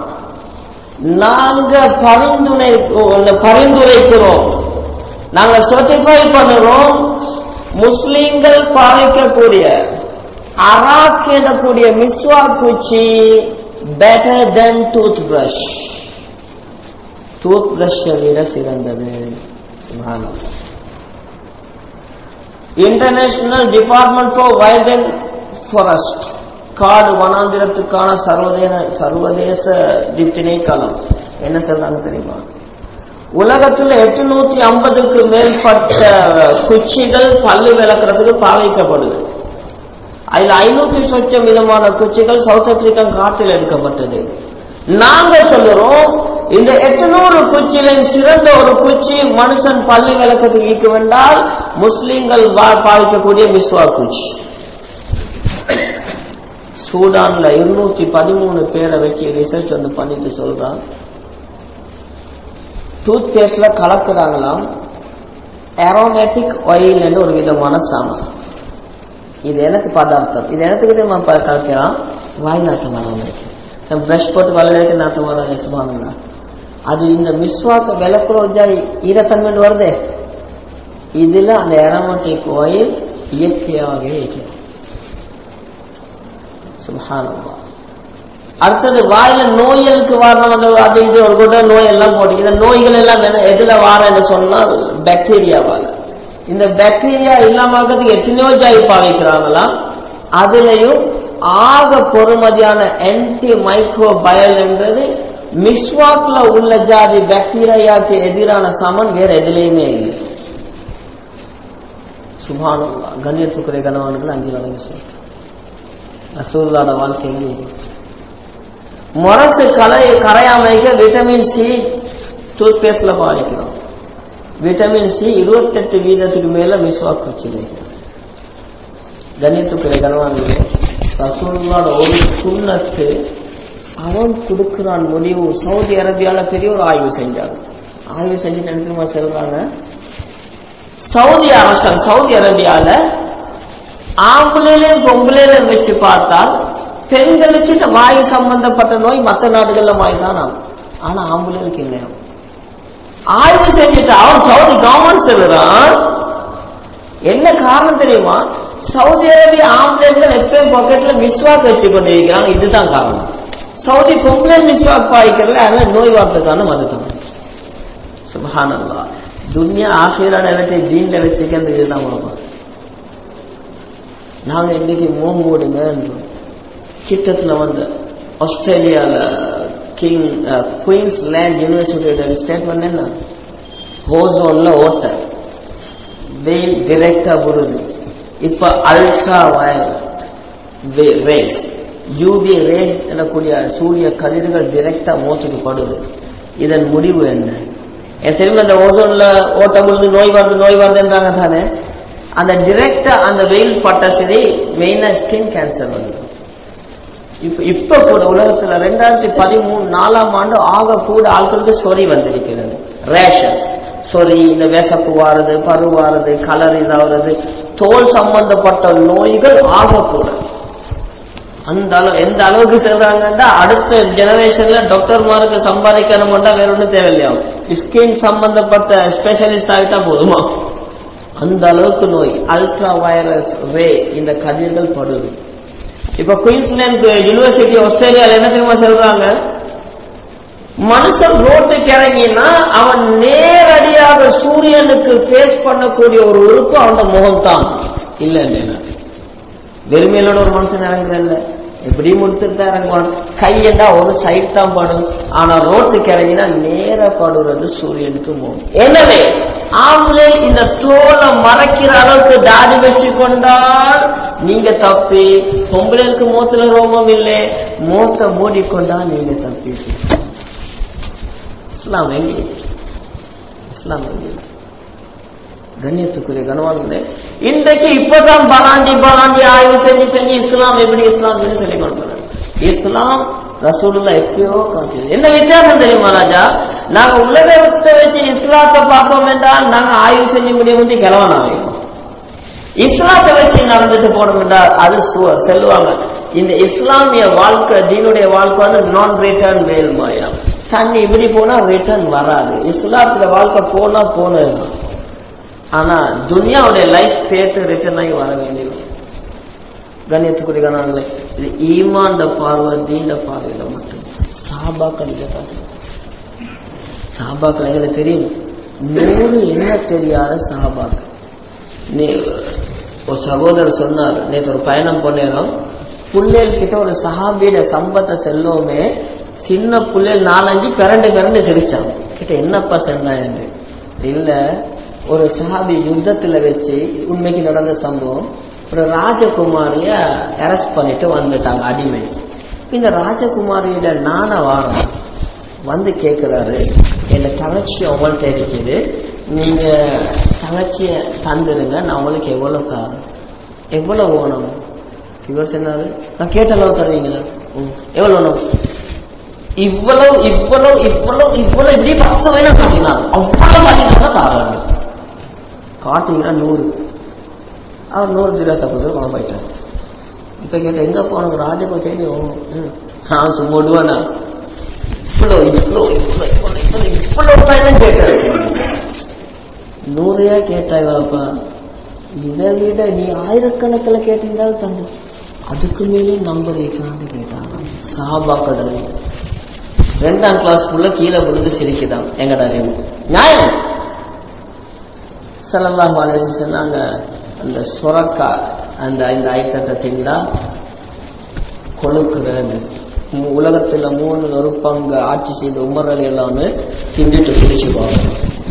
நாங்க பரிந்துரை பரிந்துரைக்கிறோம் நாங்க சர்டிஃபை பண்ணுறோம் முஸ்லீம்கள் பாவிக்கக்கூடிய அராக் எனக்கூடிய மிஸ்வா குச்சி better then tooth brush tooth brush விட சிறந்தது சுகானம் international department for wild and forest காடு வனாந்திரத்துக்கான சர்வதேச சர்வதேச திணைக்களம் என்ன சொல்றாங்க தெரியுமா உலகத்துல எட்டுநூத்தி ஐம்பதுக்கு மேற்பட்ட குச்சிகள் பல்லு விளக்குறதுக்கு பாவிக்கப்படுது அதுல ஐநூத்தி சொச்சம் விதமான குச்சிகள் சவுத் ஆப்பிரிக்கன் காட்டில் எடுக்கப்பட்டது நாங்க சொல்லுறோம் இந்த எட்டுநூறு குச்சியிலும் சிறந்த ஒரு குச்சி மனுஷன் பள்ளி விளக்கத்துக்கு ஈக்க வேண்டால் முஸ்லீம்கள் பாவிக்கக்கூடிய மிஸ்வா குச்சி சூடான்ல இருநூத்தி பதிமூணு பேரை வச்சு ரிசர்ச் வந்து பண்ணிட்டு சொல்றான் டூத் பேஸ்ட்ல கலக்குறாங்களாம் அரோமேட்டிக் ஆயில் ஒரு விதமான சாமான் இது எனக்கு பதார்த்தம் இது எனக்கு தெரியுமா கலக்கிறான் வாய் நாட்டம் வராமல் பிரஷ் போட்டு வளர்க்க நாட்டம் வராது சுபாங்களா அது இந்த மிஸ்வாக்க விளக்குறோம் ஜாய் ஈரத்தன்மை வருதே இதுல அந்த அரோமேட்டிக் ஆயில் இயற்கையாகவே இருக்கிறது சுபானமா அடுத்தது வாயில நோய்களுக்கு வரணும் அந்த அது இது ஒரு கூட நோய் எல்லாம் போட்டு இந்த நோய்கள் எல்லாம் எதுல வாரன்னு சொன்னால் பாக்டீரியாவால இந்த பாக்டீரியா இல்லாமக்கிறதுக்கு எத்தனையோ ஜாய் பாவிக்கிறாங்களாம் அதுலயும் ஆக பொறுமதியான ஆன்டி மைக்ரோ பயல் என்றது மிஸ்வாக்ல உள்ள ஜாதி பாக்டீரியாக்கு எதிரான சமன் வேற எதுலையுமே இல்லை சுபானம் கண்ணியத்துக்குறை கனவான்கள் அஞ்சு வழங்கி சொல்றேன் ரசூல்லாட வாழ்க்கையில் முரசு கலை கரையாமைக்க விட்டமின் சி டூத் பேஸ்ட்ல பாதிக்கிறோம் விட்டமின் சி இருபத்தெட்டு வீதத்துக்கு மேல மிஸ்வாக் வச்சு கணித்துக்குறை கனவான்களே ரசூல்லாட ஒரு சுண்ணத்து அவன் கொடுக்கிறான் முடிவு சவுதி அரேபியால பெரிய ஒரு ஆய்வு செஞ்சாங்க ஆய்வு செஞ்சு நினைக்கிறமா சொல்றாங்க சவுதி அரசர் சவுதி அரேபியால ஆம்பளையிலையும் பொம்பளையிலையும் வச்சு பார்த்தால் பெண்களுக்கு இந்த வாயு சம்பந்தப்பட்ட நோய் மற்ற நாடுகள்ல வாய் தான் ஆகும் ஆனா ஆம்பளைகளுக்கு இல்லையா ஆய்வு செஞ்சுட்டு அவன் சவுதி கவர்மெண்ட் சொல்லுறான் என்ன காரணம் தெரியுமா சவுதி அரேபியா ஆம்பளைகள் எப்பயும் பாக்கெட்ல மிஸ்வாக் வச்சு கொண்டு இருக்கிறாங்க இதுதான் காரணம் சவுதி பொம்பளை மிஸ்வாக் பாய்க்கல அதனால நோய் வார்த்தைக்கான மருத்துவம் சுபஹானல்லா துன்யா ஆசிரியரான எல்லாத்தையும் தீன்ல வச்சுக்கிறது இதுதான் மாமா நாங்க இன்னைக்கு மோம்போடுங்க கிட்டத்துல வந்து ஆஸ்திரேலியால கிங் குயின்ஸ்லேண்ட் யூனிவர்சிட்டியோட ஸ்டேட்மெண்ட் என்ன ஓசோன்ல ஓட்ட வெயில் டிரெக்டா வருது இப்ப ultra violet rays UV rays எனக்கூடிய சூரிய கதிர்கள் டிரெக்டா மோத்துக்கு படுது இதன் முடிவு என்ன என் தெரியும் அந்த ஓசோன்ல ஓட்ட விழுந்து நோய் வருது நோய் வருதுன்றாங்க தானே அந்த டிரெக்டா அந்த வெயில் பட்ட சரி மெயினா ஸ்கின் கேன்சர் வருது இப்ப இப்ப கூட உலகத்துல ரெண்டாயிரத்தி பதிமூணு நாலாம் ஆண்டு ஆக கூட ஆட்களுக்கு சொறி வந்திருக்கிறது ரேஷஸ் சொறி இந்த வேசப்பு வாருது பரு வாருது கலர் இதாகிறது தோல் சம்பந்தப்பட்ட நோய்கள் ஆக கூட அந்த அளவு எந்த அளவுக்கு சொல்றாங்கன்னா அடுத்த ஜெனரேஷன்ல டாக்டர்மாருக்கு சம்பாதிக்கணும்னா வேற ஒன்றும் தேவையில்லையா ஸ்கின் சம்பந்தப்பட்ட ஸ்பெஷலிஸ்ட் ஆகிட்டா போதுமா அந்த அளவுக்கு நோய் அல்ட்ரா வைரஸ் ரே இந்த கதிர்கள் படுது இப்ப குயின்ஸ்லாண்ட் யூனிவர்சிட்டி ஆஸ்திரேலியால என்ன தெரியுமா சொல்றாங்க மனுஷன் ரோட்டுக்கு இறங்கினா அவன் நேரடியாக சூரியனுக்கு ஃபேஸ் பண்ணக்கூடிய ஒரு உறுப்பு அவன் முகம் தான் இல்ல இல்ல வெறுமையிலோட ஒரு மனுஷன் இறங்குறல்ல எப்படி முடித்துட்டு தான் இறங்குவான் கையண்டா ஒரு சைட் தான் படும் ஆனா ரோட்டுக்கு இறங்கினா நேர படுறது சூரியனுக்கு முகம் எனவே ஆம்பளை இந்த தோலை மறைக்கிற அளவுக்கு தாடி வச்சு கொண்டால் நீங்க தப்பி பொம்பளைக்கு மூத்துல ரோமம் இல்லை மூத்த மூடிக்கொண்டா நீங்க தப்பி இஸ்லாம் எங்கே இஸ்லாம் எங்கே கண்ணியத்துக்குரிய கனவான்களே இன்றைக்கு இப்பதான் பலாண்டி பலாண்டி ஆய்வு செஞ்சு செஞ்சு இஸ்லாம் எப்படி இஸ்லாம் சொல்லி சொல்லி கொடுக்கிறார் இஸ்லாம் ரசூலுல்லா எப்பயோ காத்து என்ன வித்தியாசம் தெரியுமா ராஜா நாங்க உலகத்தை வச்சு இஸ்லாத்தை பார்ப்போம் என்றால் நாங்க ஆய்வு செஞ்சு முடியும் வந்து கிழவன் ஆகும் இஸ்லாத்தை வச்சு நடந்துட்டு போனோம் என்றால் அது சுவர் செல்வாங்க இந்த இஸ்லாமிய வாழ்க்கை தீனுடைய வாழ்க்கை வந்து நான் ரிட்டர்ன் வேல் மாயா தண்ணி இப்படி போனா ரிட்டர்ன் வராது இஸ்லாத்துல வாழ்க்கை போனா போனதுதான் ஆனா துனியாவுடைய லைஃப் பேத்து ரிட்டர்ன் ஆகி வர வேண்டியது கண்ணியத்துக்குரிய கணவர்களே இது ஈமாண்ட பார்வை தீண்ட பார்வையில மட்டும் சாபாக்கள் இதைத்தான் சாபாக்கள் எங்களுக்கு தெரியும் நூறு என்ன தெரியாத சாபாக்கள் நீ ஒரு சகோதரர் சொன்னார் நேற்று ஒரு பயணம் பண்ணேரும் புள்ளைகள் கிட்ட ஒரு சஹாபியோட சம்பத்தை செல்லோமே சின்ன புள்ளைகள் நாலஞ்சு பிறண்டு பிறண்டு சிரிச்சான் கிட்ட என்னப்பா சொன்னாங்க இல்ல ஒரு சஹாபி யுத்தத்துல வச்சு உண்மைக்கு நடந்த சம்பவம் ஒரு ராஜகுமாரிய அரெஸ்ட் பண்ணிட்டு வந்துட்டாங்க அடிமை இந்த ராஜகுமாரியோட நான வாரம் வந்து கேட்கிறாரு என் தங்கச்சி அவங்கள்ட்ட இருக்குது நீங்க தங்கச்சிய தந்துடுங்க நான் உங்களுக்கு எவ்வளவு தரேன் எவ்வளவு வேணும் இவர் சொன்னாரு நான் கேட்ட அளவு தருவீங்களா ம். எவ்வளவு வேணும் இவ்வளவு இவ்வளவு இவ்வளவு இவ்வளவு இப்படி பத்து வேணும் காட்டினார் அவ்வளவு காட்டினாங்க தாராங்க காட்டிங்கன்னா நூறு அவர் நூறு திராசை கொடுத்து பணம் போயிட்டார் இப்ப கேட்ட எங்க போனது ராஜகோ தெரியும் ம். நான் சும்மா விடுவானா இவ்வளோ இவ்வளோ இவ்வளோ இவ்வளோ இவ்வளோ இவ்வளோ தான் கேட்டாரு நூறையா கேட்டாய் வாப்பா இதை விட நீ ஆயிரக்கணக்கில் கேட்டிருந்தாலும் தந்து அதுக்கு மேலே நம்பர் வைக்கலான்னு கேட்டாங்க சாபா கடல் ரெண்டாம் கிளாஸ் புள்ள கீழே விழுந்து சிரிக்குதான் எங்கடா அறிவு நியாயம் செல்லல்லாம் அலைஹி சொன்னாங்க அந்த சுரக்கா அந்த இந்த ஐட்டத்தை திண்டா கொழுக்குறேன்னு மு- உலகத்துல மூணு ஒரு பங்கு ஆட்சி செய்த உமர்கள் எல்லாமே திண்டிட்டு குடிச்சுப்பாங்க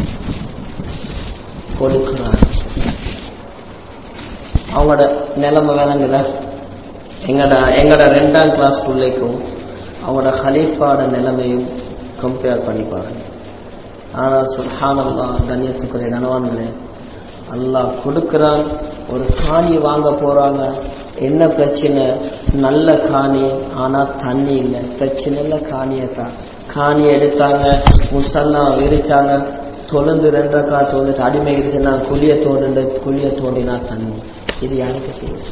கொடுக்கிறார் அவங்களோட நிலைமை வேணாங்கல்ல எங்கட எங்கட ரெண்டாம் கிளாஸ் பிள்ளைக்கும் அவங்களோட ஹலீஃபாட நிலைமையும் கம்பேர் பண்ணி பாருங்க ஆனால் சுல்ஹானல்லா கண்ணியத்துக்குரிய கனவான்களே அல்லாஹ் கொடுக்கிறான் ஒரு காணி வாங்க போறாங்க என்ன பிரச்சனை நல்ல காணி ஆனா தண்ணி இல்லை பிரச்சனை இல்லை காணியை தான் காணி எடுத்தாங்க முசல்லா விரிச்சாங்க தொழுந்து ரெண்டக்கா தொழுது அடிமை இருந்துச்சுன்னா குழிய தோண்டு குழிய தோண்டினா தண்ணி இது யாருக்கு செய்யும்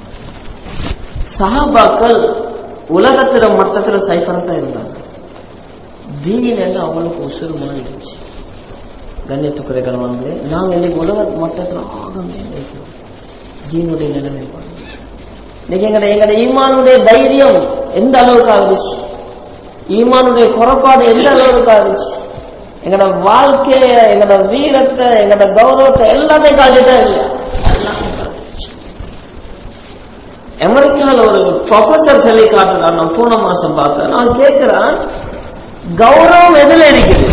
சஹாபாக்கள் உலகத்துல மட்டத்துல சைஃபரத்தான் இருந்தாங்க தீனில் எல்லாம் அவங்களுக்கு உசுறு இருந்துச்சு கண்ணியத்துக்குரிய கணவன்களே நாங்கள் இன்னைக்கு உலக மட்டத்தில் ஆக மேலேக்கிறோம் தீனுடைய நிலைமை பாருங்க இன்னைக்கு எங்கட எங்கட ஈமானுடைய தைரியம் எந்த அளவுக்கு ஆகுச்சு ஈமானுடைய குறைபாடு எந்த அளவுக்கு ஆகுச்சு எங்கட வாழ்க்கைய எங்கட வீரத்தை எங்கட கௌரவத்தை எல்லாத்தையும் காட்டிட்டா இல்லையா அமெரிக்கால ஒரு ப்ரொஃபசர் சொல்லி காட்டுறான் நான் போன மாசம் பார்த்தேன் நான் கேட்கிறேன் கௌரவம் எதுல இருக்குது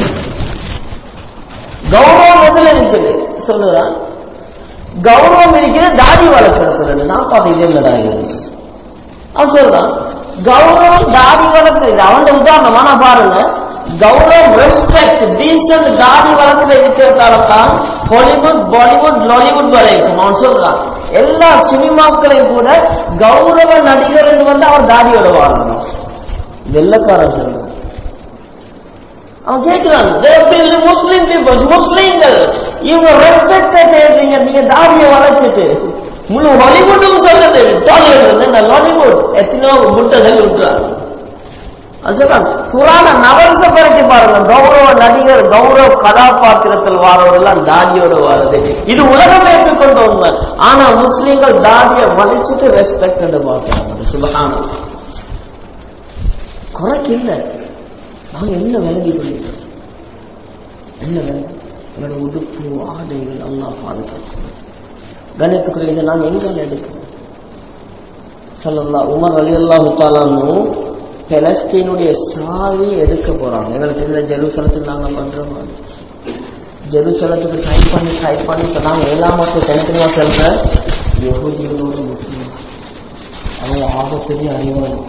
கௌரவம் எதுல இருக்குது சொல்லுறான் கௌரவம் இருக்கிற தாடி வளர்க்கறது நான் பார்த்து இது என்னடா இது அவன் சொல்றான் கௌரவம் தாடி வளர்க்குறது அவன் உதாரணமா நான் பாருங்க கௌரவம் ரெஸ்பெக்ட் டீசன்ட் தாடி வளர்க்குற இருக்கிறதால தான் ஹாலிவுட் பாலிவுட் லாலிவுட் வரைக்கும் அவன் சொல்றான் எல்லா சினிமாக்களையும் கூட கௌரவ நடிகர் வந்து அவர் தாடியோட வாழணும் வெள்ளக்காரன் சொல்றான் அவன் கேட்கிறான் முஸ்லீம் பீப்புள்ஸ் முஸ்லீம்கள் இவங்க ரெஸ்பெக்ட தேடுறீங்க நீங்க தாடியை வளைச்சிட்டு முழு ஹாலிவுட்டும் சொல்லுது டாலிவுட் என்ன லாலிவுட் எத்தனையோ புட்ட சொல்லி விட்டுறாங்க அதுதான் புராண நவரச பறக்கி பாருங்க கௌரவ நடிகர் கௌரவ கதாபாத்திரத்தில் வாரவரெல்லாம் தாடியோட வாருது இது உலகம் ஏற்றுக்கொண்ட உண்மை ஆனா முஸ்லீம்கள் தாடியை வலிச்சுட்டு ரெஸ்பெக்ட் பார்க்கிறாங்க சுபகானம் குறைக்கு இல்லை நாங்க என்ன விலகி கொள்கிறோம் என்ன விலகி எங்களோட உடுப்பு ஆடைகள் எல்லாம் பாதுகாக்கணும் கணத்துக்குரிய இதை நாங்கள் எங்க எடுக்கிறோம் சொல்லலாம் உமர் அலி அல்லாஹு தாலான்னு பெலஸ்தீனுடைய சாவி எடுக்க போறாங்க எங்களுக்கு இந்த ஜெருசலத்தில் நாங்க பண்ற மாதிரி ஜெருசலத்துக்கு ட்ரை பண்ணி ட்ரை பண்ணி இப்போ நாங்கள் ஏழாமத்து தனித்தனியா சொல்ற யகுதிகளோட முக்கியம் அவங்க ஆகப்பெரிய அறிவாளி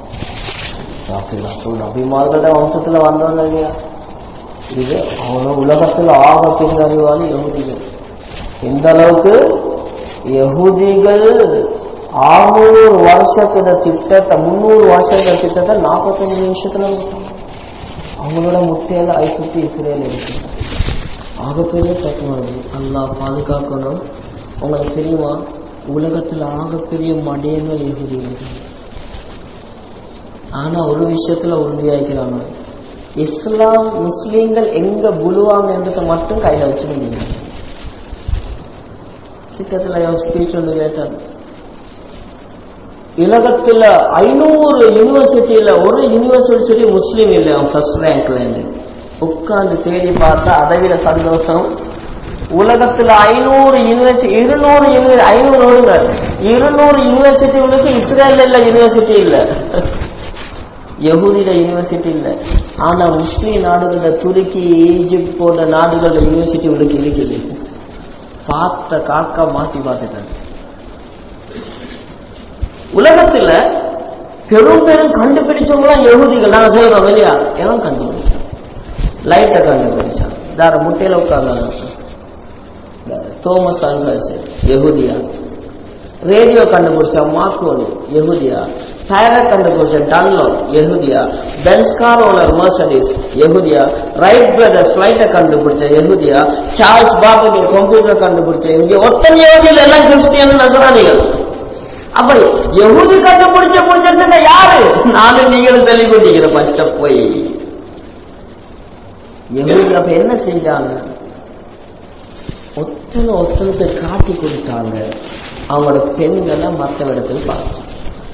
நபிமார்களோட வம்சத்துல வந்தவங்க இல்லையா இது அவன உலகத்துல ஆகப்பெரிய அறிவாளி யகுதிகள் எந்த அளவுக்கு யகுதிகள் ஆறுநூறு வருஷத்தோட திட்டத்தை முந்நூறு வருஷத்தோட திட்டத்தை நாற்பத்தஞ்சு நிமிஷத்துல அவங்களோட முட்டையில ஐசுத்தி இஸ்ரேல் இருக்கு ஆகப்பெரிய டெக்னாலஜி அல்லா பாதுகாக்கணும் உங்களுக்கு தெரியுமா உலகத்துல ஆகப்பெரிய மடையங்கள் எகுதிகள் ஆனா ஒரு விஷயத்துல உறுதியாக்கிறாங்க இஸ்லாம் முஸ்லீம்கள் எங்க புழுவாங்கன்றதை மட்டும் கையில வச்சு முடியும் சித்தத்துல என் ஸ்பீச் ஒன்று கேட்டார் உலகத்துல ஐநூறு யூனிவர்சிட்டியில ஒரு யூனிவர்சிட்டி முஸ்லீம் இல்லை அவன் ஃபர்ஸ்ட் ரேங்க்ல இருந்து உட்கார்ந்து தேடி பார்த்தா அதை விட சந்தோஷம் உலகத்துல ஐநூறு யூனிவர்சிட்டி இருநூறு யூனிவர்சிட்டி ஐநூறு விடுங்க இருநூறு யூனிவர்சிட்டிகளுக்கு இஸ்ரேல் இல்ல யூனிவர்சிட்டி இல்ல யகுதியில யூனிவர்சிட்டி இல்ல ஆனா முஸ்லீம் நாடுகள துருக்கி ஈஜிப்ட் போன்ற நாடுகள யூனிவர்சிட்டி உங்களுக்கு இருக்குது பார்த்த காக்கா மாத்தி பார்த்துட்டாங்க உலகத்துல பெரும் பெரும் கண்டுபிடிச்சவங்களாம் யகுதிகள் நாங்க சொல்றோம் இல்லையா எவன் கண்டுபிடிச்சான் லைட்டை கண்டுபிடிச்சான் தார முட்டையில உட்கார்ந்தாங்க தோமஸ் அல்ஹர்ஸ் யகுதியா ரேடியோ கண்டுபிடிச்சா மார்க்கோனி யகுதியா டயரை கண்டுபிடிச்ச டன்லோ யகுதியா பென்ஸ்கார் ஓனர் மர்சடிஸ் யகுதியா ரைட் பிரதர் பிளைட்டை கண்டுபிடிச்ச யகுதியா சார்ல்ஸ் பாபகே கம்ப்யூட்டர் கண்டுபிடிச்ச யகுதியா ஒத்தனை யகுதியில் எல்லாம் கிறிஸ்டியன் நசராணிகள் அப்ப யகுதி கண்டுபிடிச்ச பிடிச்ச யாரு நானும் நீங்களும் தெளிவுட்டீங்கிற பச்சை போய் யகுதி அப்ப என்ன செஞ்சாங்க ஒத்தனை ஒத்தனத்தை காட்டி கொடுத்தாங்க அவங்களோட பெண்களை மற்ற இடத்துல பார்த்து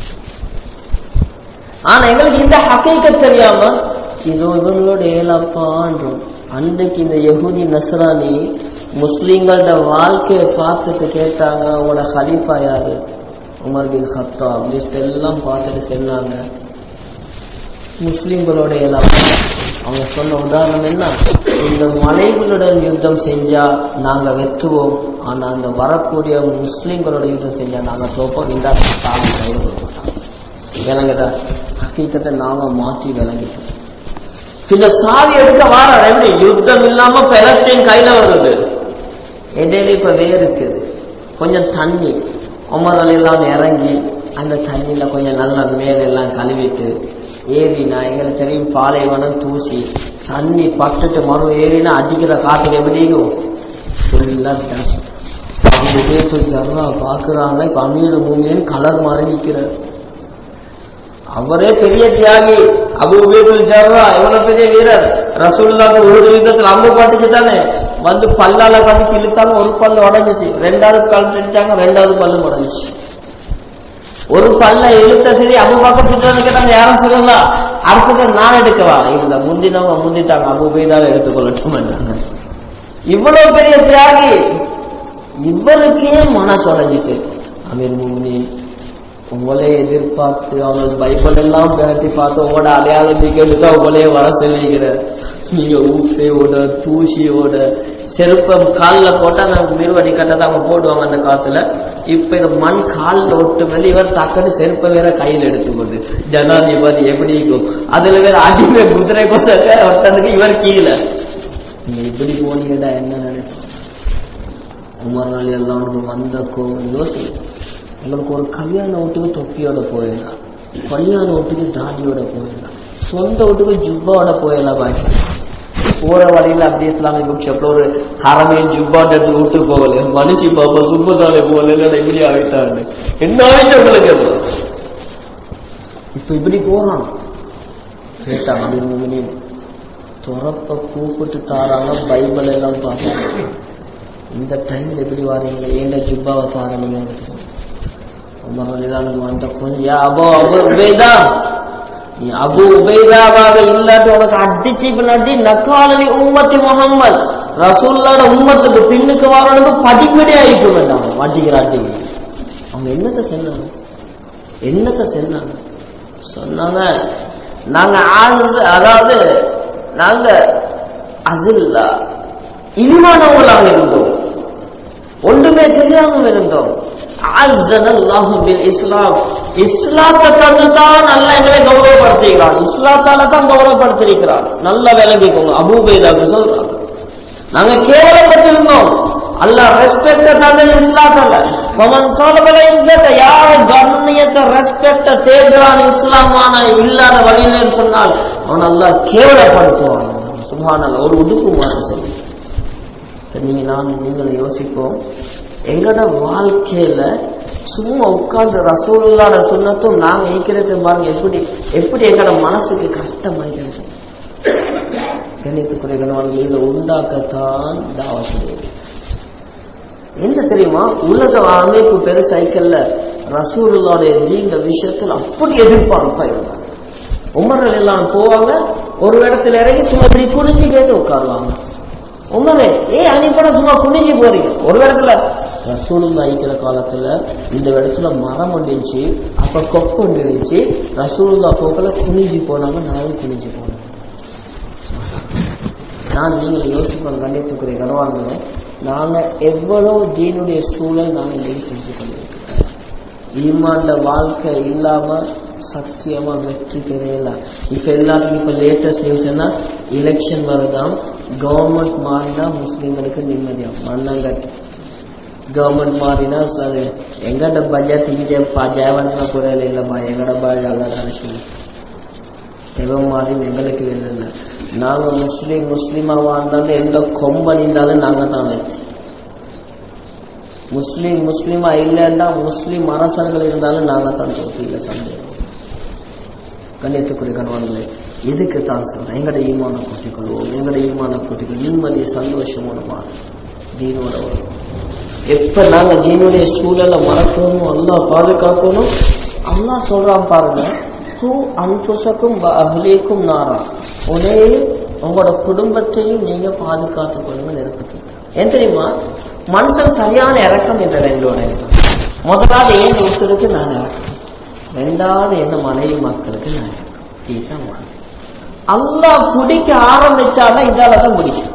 ஆனா எங்களுக்கு இந்த ஹக்கீக்க தெரியாம இது இவங்களோட ஏழப்பான்றோம் அன்றைக்கு இந்த யகுதி நஸ்ரானி முஸ்லீம்களோட வாழ்க்கையை பார்த்துட்டு கேட்டாங்க அவங்களோட ஹலீஃபா யாரு உமர் பின் ஹத்தாப் லிஸ்ட் எல்லாம் பார்த்துட்டு சொன்னாங்க முஸ்லீம்களோட ஏழப்பா அவங்க சொன்ன உதாரணம் என்ன இந்த மலைகளுடன் யுத்தம் செஞ்சா நாங்க வெத்துவோம் ஆனா அந்த வரக்கூடிய முஸ்லீம்களோட யுத்தம் செஞ்சா நாங்க தோப்போம் இந்த சாமி கையில் கொடுத்துட்டாங்க விளங்குதா ஹக்கீக்கத்தை நாங்க மாற்றி விளங்கிட்டோம் இந்த சாவி எடுக்க வார எப்படி யுத்தம் இல்லாம பெலஸ்தீன் கையில வருது இடையில இப்ப வேறுக்குது கொஞ்சம் தண்ணி உமர் எல்லாம் இறங்கி அந்த தண்ணியில கொஞ்சம் நல்லா மேலெல்லாம் கழுவிட்டு ஏறினா எங்களுக்கு தெரியும் பாலைவனம் தூசி தண்ணி பட்டுட்டு மறு ஏறினா அடிக்கிற காத்துக்கு எப்படியும் ஃபுல்லா டஸ்ட் அவங்க பேச்சு ஜர்ரா பாக்குறாங்க இப்ப அமீர் மூமியன் கலர் மாறி நிக்கிறார் அவரே பெரிய தியாகி அபுபேபுல் ஜர்ரா எவ்வளவு பெரிய வீரர் ரசூல்லாக்கு ஒரு யுத்தத்தில் அம்பு பாட்டுச்சு தானே வந்து பல்லால கடிச்சு இழுத்தாங்க ஒரு பல்லு உடஞ்சிச்சு ரெண்டாவது கால் தெரிஞ்சாங்க ரெண்டாவது பல்லு உடஞ்சிச்சு ஒரு பல்ல இழுத்த சரி அபு பக்கத்துக்கு வந்து கேட்டாங்க யாரும் சொல்லலாம் அடுத்தது நான் எடுக்கவா இல்ல முந்தினவங்க முந்திட்டாங்க அபு பெய்தால எடுத்துக்கொள்ளட்டும் இவ்வளவு பெரிய தியாகி இவருக்கே மனசு உடைஞ்சிட்டு அமீர் முமினி உங்களே எதிர்பார்த்து அவங்க பைபிள் எல்லாம் பேட்டி பார்த்து உங்களோட அடையாளம் கேட்டுதான் உங்களே வர சொல்லிக்கிற நீங்க ஊத்தையோட தூசியோட செருப்பம் காலில் போட்டா நாங்க மீறுவடி கட்டை அவங்க போடுவாங்க அந்த காத்துல இப்ப இந்த மண் காலில் ஒட்டு மேலே இவர் டக்குன்னு செருப்பை வேற கையில் எடுத்துக்கொண்டு ஜனாதிபதி எப்படி இருக்கும் அதுல வேற அடிமை குதிரை கொசக்க ஒருத்தனுக்கு இவர் கீழே நீங்க இப்படி போனீங்கடா என்ன நினைப்போம் உமர் அலி எல்லாம் வந்த கோவில் யோசி எங்களுக்கு ஒரு கல்யாண வீட்டுக்கு தொப்பியோட போயிடலாம் கல்யாண வீட்டுக்கு தாடியோட போயிடலாம் சொந்த வீட்டுக்கு ஜுப்பாவோட போயிடலாம் பாக்கி போற வழியில அப்படியே இஸ்லாமிக் புக் ஷாப்ல ஒரு ஹரமே ஜுப்பாட்ட எடுத்து விட்டு போகல மனுஷி பாப்பா சுப்பதாலே போகல இல்லடா இப்படி ஆகிட்டான்னு என்ன ஆயிடுச்சு உங்களுக்கு எல்லாம் இப்ப இப்படி போறான் கேட்டாங்க அப்படின்னு துறப்ப கூப்பிட்டு தாராங்க பைபிள் எல்லாம் பார்த்தாங்க இந்த டைம்ல எப்படி வாரீங்க ஏண்ட ஜுப்பாவை தார நீங்க உமர் அலிதான் அந்த கொஞ்சம் யா அபோ அபு உபைதா நீ அபு உபைதாவாக இல்லாட்டி உனக்கு அடிச்சு பின்னாடி நக்காலி உம்மத்தி முகம்மது ரசூல்லாட உம்மத்துக்கு பின்னுக்கு வரணுக்கு படிப்படி ஆயிட்டு வேண்டாம் மாட்டிக்கிற அடிங்க அவங்க என்னத்தை சொன்னாங்க என்னத்தை சொன்னாங்க சொன்னாங்க நாங்க ஆழ்ந்து அதாவது நாங்க அதில் இழிவானவங்களாக இருந்தோம் ஒன்றுமே தெரியாம இருந்தோம் இஸ்லாம் இஸ்லாத்தை தந்துதான் நல்ல எங்களை கௌரவப்படுத்திக்கிறான் இஸ்லாத்தால தான் கௌரவப்படுத்திருக்கிறான் நல்ல விளங்கிக்கோங்க அபூபைதாக்கு சொல்றாங்க நாங்க கேவலப்பட்டிருந்தோம் அல்லாஹ் ரெஸ்பெக்ட தந்தது இஸ்லாத்தால பவன் சோழபல இஸ்லத்தை யார கண்ணியத்தை ரெஸ்பெக்ட தேடுறான் இஸ்லாமான இல்லாத வழியில சொன்னால் அவன் அல்லாஹ் கேவலப்படுத்துவான் சும்மானல்ல ஒரு உடுப்பு மாற்ற சொல்லி நீங்க நான் நீங்கள் யோசிப்போம் எங்களோட வாழ்க்கையில சும்மா உட்கார்ந்து ரசூல்லாட சுண்ணத்தும் நாங்க ஈக்கிறது பாருங்க எப்படி எப்படி எங்களோட மனசுக்கு கஷ்டமாகிறது கணித்துக்குரிய கணவன் இதை உண்டாக்கத்தான் தாவத்து என்ன தெரியுமா உலக அமைப்பு பெரு சைக்கிள்ல ரசூலுல்லாடைய ஜீந்த விஷயத்தில் அப்படி எதிர்பார்ப்பா இருந்தாங்க உமர்கள் எல்லாம் போவாங்க ஒரு இடத்துல இறங்கி சும்மா இப்படி குனிஞ்சு கேட்டு உட்காருவாங்க உமரே ஏ அன்னைக்கு சும்மா குனிஞ்சு போறீங்க ஒரு இடத்துல ரசூலுல்லா ஐக்கிற காலத்துல இந்த இடத்துல மரம் ஒன்றுச்சு அப்ப கொப்பு ஒன்று இருந்துச்சு ரசூலுல்லா போக்கல குனிஞ்சு போனாங்க நானும் குனிஞ்சு போனேன் நான் நீங்கள் யோசிப்போம் கண்டித்துக்குரிய கனவாங்களே நாங்க எவ்வளவு தீனுடைய சூழல் நாங்க இன்னைக்கு செஞ்சு கொண்டிருக்கிறோம் ஈமாண்ட வாழ்க்கை இல்லாம சத்தியமா வெற்றி பெறையலாம் இப்ப எல்லாத்துக்கும் இப்ப லேட்டஸ்ட் நியூஸ் என்ன எலெக்ஷன் வருதாம் கவர்மெண்ட் மாறினா முஸ்லீம்களுக்கு நிம்மதியாகும் மண்ணங்கட்டு கவர்மெண்ட் மாறினா அது எங்கட பட்ஜெட் இங்கே ஜெயவந்தா குறையில இல்லைம்மா எங்கட பாய் அல்ல அரசு எவன் மாறி எங்களுக்கு வேலை இல்லை நாங்க முஸ்லீம் முஸ்லீமாவா இருந்தாலும் எந்த கொம்பன் இருந்தாலும் நாங்க தான் வச்சு முஸ்லீம் முஸ்லீமா இல்லைன்னா முஸ்லீம் அரசர்கள் இருந்தாலும் நாங்க தான் தோற்று இல்லை சந்தேகம் கண்ணியத்துக்குரிய கணவான்களே எதுக்கு தான் சொல்றேன் எங்கட ஈமான கூட்டிக்கொள்வோம் எங்கட ஈமான கூட்டிக்கொள் நிம்மதி சந்தோஷமோட தீனோட வரும் எப்ப நாங்க தீனுடைய சூழலை மறக்கணும் அல்லா பாதுகாக்கணும் அல்லா சொல்றான் பாருங்க தூ அன்புசக்கும் அகலிக்கும் நாரா உடனே உங்களோட குடும்பத்தையும் நீங்க பாதுகாத்துக் கொள்ளுங்க நெருப்பத்துக்கு ஏன் தெரியுமா மனுஷன் சரியான இறக்கம் இந்த ரெண்டோட முதலாவது ஏன் ஒருத்தருக்கு நான் இறக்கம் ரெண்டாவது என்ன மனைவி மக்களுக்கு நான் இறக்கம் இதுதான் அல்லா பிடிக்க ஆரம்பிச்சாடா இதால தான் பிடிக்கும்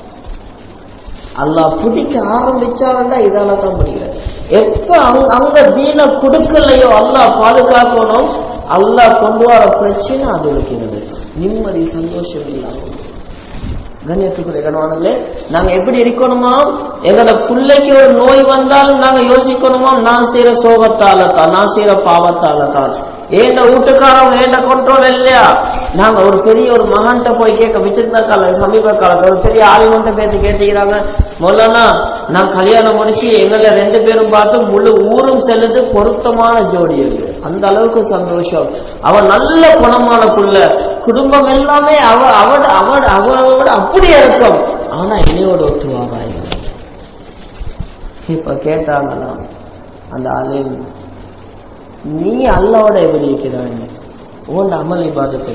அல்லா பிடிக்க ஆரம்பிச்சாடா இதால தான் பிடிக்கல எப்ப அங்க அங்க தீன கொடுக்கலையோ அல்லா பாதுகாக்கணும் அல்லாஹ் கொண்டு வர பிரச்சனை அது இருக்கிறது நிம்மதி சந்தோஷம் இல்லாம கண்ணியத்துக்குரிய கணவானங்களே நாங்க எப்படி இருக்கணுமா எங்களோட பிள்ளைக்கு ஒரு நோய் வந்தாலும் நாங்க யோசிக்கணுமா நான் செய்யற சோகத்தால தான் நான் செய்யற பாவத்தால தான் ஏண்ட வீட்டுக்காரவங்க ஏண்ட கண்ட்ரோல் இல்லையா நாங்க ஒரு பெரிய ஒரு மகான்கிட்ட போய் கேட்க விசித்திர கால சமீப காலத்துல ஒரு பெரிய ஆளுநர்கிட்ட பேசி கேட்டுக்கிறாங்க முதல்லனா நான் கல்யாணம் முடிச்சு எங்களை ரெண்டு பேரும் பார்த்து முழு ஊரும் செல்லுது பொருத்தமான ஜோடி இருக்கு அந்த அளவுக்கு சந்தோஷம் அவ நல்ல குணமான புள்ள குடும்பம் எல்லாமே அவ அவட அவட அவளோட அப்படி இறக்கம் ஆனா என்னையோட ஒத்துவாங்க இப்ப கேட்டாங்களாம் அந்த ஆலயம் நீ அல்லாவோட எப்படி இருக்கிறாய் உன் அமல் இபாதத்தை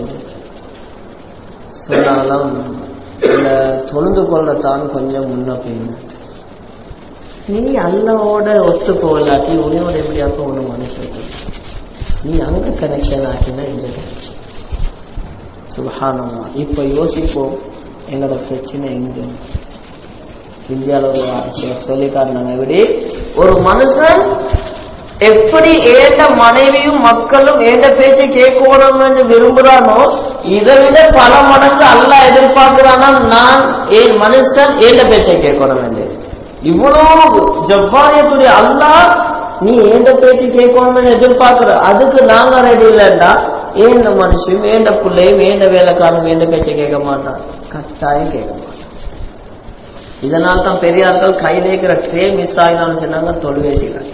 சொன்னாலும் இந்த தொழுந்து கொள்ளத்தான் கொஞ்சம் முன்ன பின்ன நீ அல்லாவோட ஒத்து போகலாட்டி உனையோட எப்படியாக்க ஒன்று மனுஷன் நீ அங்க கனெக்ஷன் ஆக்கினா இந்த கனெக்ஷன் சுபஹானமா இப்ப யோசிப்போம் எங்களோட பிரச்சனை எங்க இந்தியாவில் ஒரு ஆட்சியர் சொல்லி காட்டினாங்க எப்படி ஒரு மனுஷன் எப்படி ஏண்ட மனைவியும் மக்களும் ஏண்ட பேச்சை கேட்கணும் என்று விரும்புறானோ இதை விட பல மடங்கு அல்ல எதிர்பார்க்கிறானா நான் ஏன் மனுஷன் ஏண்ட பேச்சை கேட்கணும் என்று இவ்வளவு ஜப்பானியத்துடைய அல்லாஹ் நீ ஏண்ட பேச்சு கேட்கணும்னு எதிர்பார்க்கிற அதுக்கு நாங்க ரெடி இல்லைண்டா ஏண்ட மனுஷன் ஏண்ட பிள்ளையும் ஏண்ட வேலைக்காரன் ஏண்ட பேச்சை கேட்க மாட்டான் கட்டாயம் கேட்க மாட்டான் இதனால் தான் பெரியார்கள் கையில் இருக்கிற ட்ரே மிஸ் ஆகினாலும் சொன்னாங்க தொழுவே செய்யறாங்க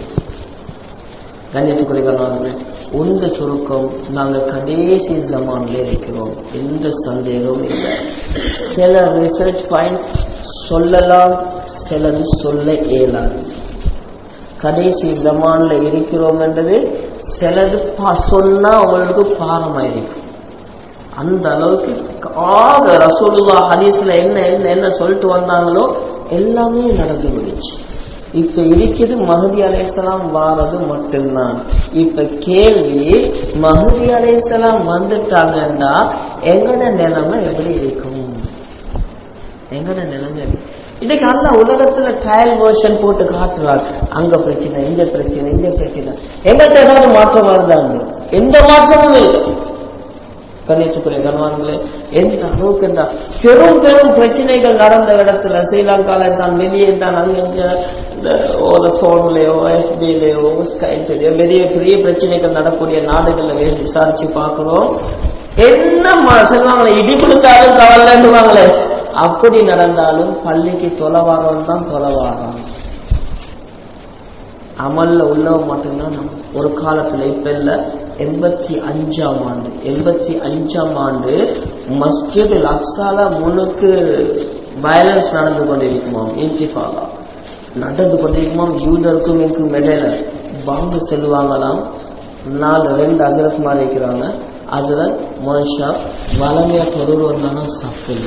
கண்ணியத்துக்குரியவர்களே உந்த சுருக்கம் நாங்கள் கடைசி ஜமான்ல இருக்கிறோம் எந்த சந்தேகமும் இல்லை சில ரிசர்ச் பாயிண்ட் சொல்லலாம் சிலது சொல்ல இயலாது கடைசி ஜமான்ல இருக்கிறோம் என்றது சிலது சொன்னா உங்களுக்கு பாரமாயிருக்கும் அந்த அளவுக்கு ஆக ரசூலுல்லா ஹதீஸ்ல என்ன என்ன என்ன சொல்லிட்டு வந்தாங்களோ எல்லாமே நடந்து முடிச்சு இப்ப இருக்குது மஹதி அலைசலாம் வாரது மட்டும்தான் இப்ப கேள்வி மஹதி அலைசலாம் வந்துட்டாங்கன்னா எங்கட நிலைமை எப்படி இருக்கும் எங்கட நிலைமை இன்னைக்கு அந்த உலகத்துல ட்ரையல் வேர்ஷன் போட்டு காட்டுறாங்க அங்க பிரச்சனை இந்த பிரச்சனை இந்த பிரச்சனை எங்கிட்ட ஏதாவது மாற்றம் வருதாங்க எந்த மாற்றமும் இல்லை கண்ணியத்துக்குரிய கணவான்களே எந்த அளவுக்கு என்ன பெரும் பெரும் பிரச்சனைகள் நடந்த இடத்துல ஸ்ரீலங்கால தான் வெளியே தான் அங்க இந்த ஒரு போன்லயோ எஃபிலேயோ ஸ்கைப்லயோ பெரிய பெரிய பிரச்சனைகள் நடக்கூடிய நாடுகள்ல விசாரிச்சு பார்க்கிறோம் என்ன சொல்லுவாங்களே இடி கொடுத்தாலும் கவலைன்னுவாங்களே அப்படி நடந்தாலும் பள்ளிக்கு தொலைவாரம் தான் தொலைவாரம் அமல்ல உள்ளவன் மட்டும்தான் ஒரு காலத்துல இப்ப இல்ல எண்பத்தி அஞ்சாம் ஆண்டு எண்பத்தி அஞ்சாம் ஆண்டு மஸ்ஜித் அக்சாலா முன்னுக்கு வயலன்ஸ் நடந்து கொண்டிருக்குமாம் இன்டிஃபாலா நடந்து கொண்டிருக்குமாம் யூதருக்கும் எனக்கும் இடையில பாம்பு செல்லுவாங்களாம் நாலு ரெண்டு அசரத் மாதிரி இருக்கிறாங்க அசரத் மனுஷா வளமையா தொடர் வந்தானா சஃபில்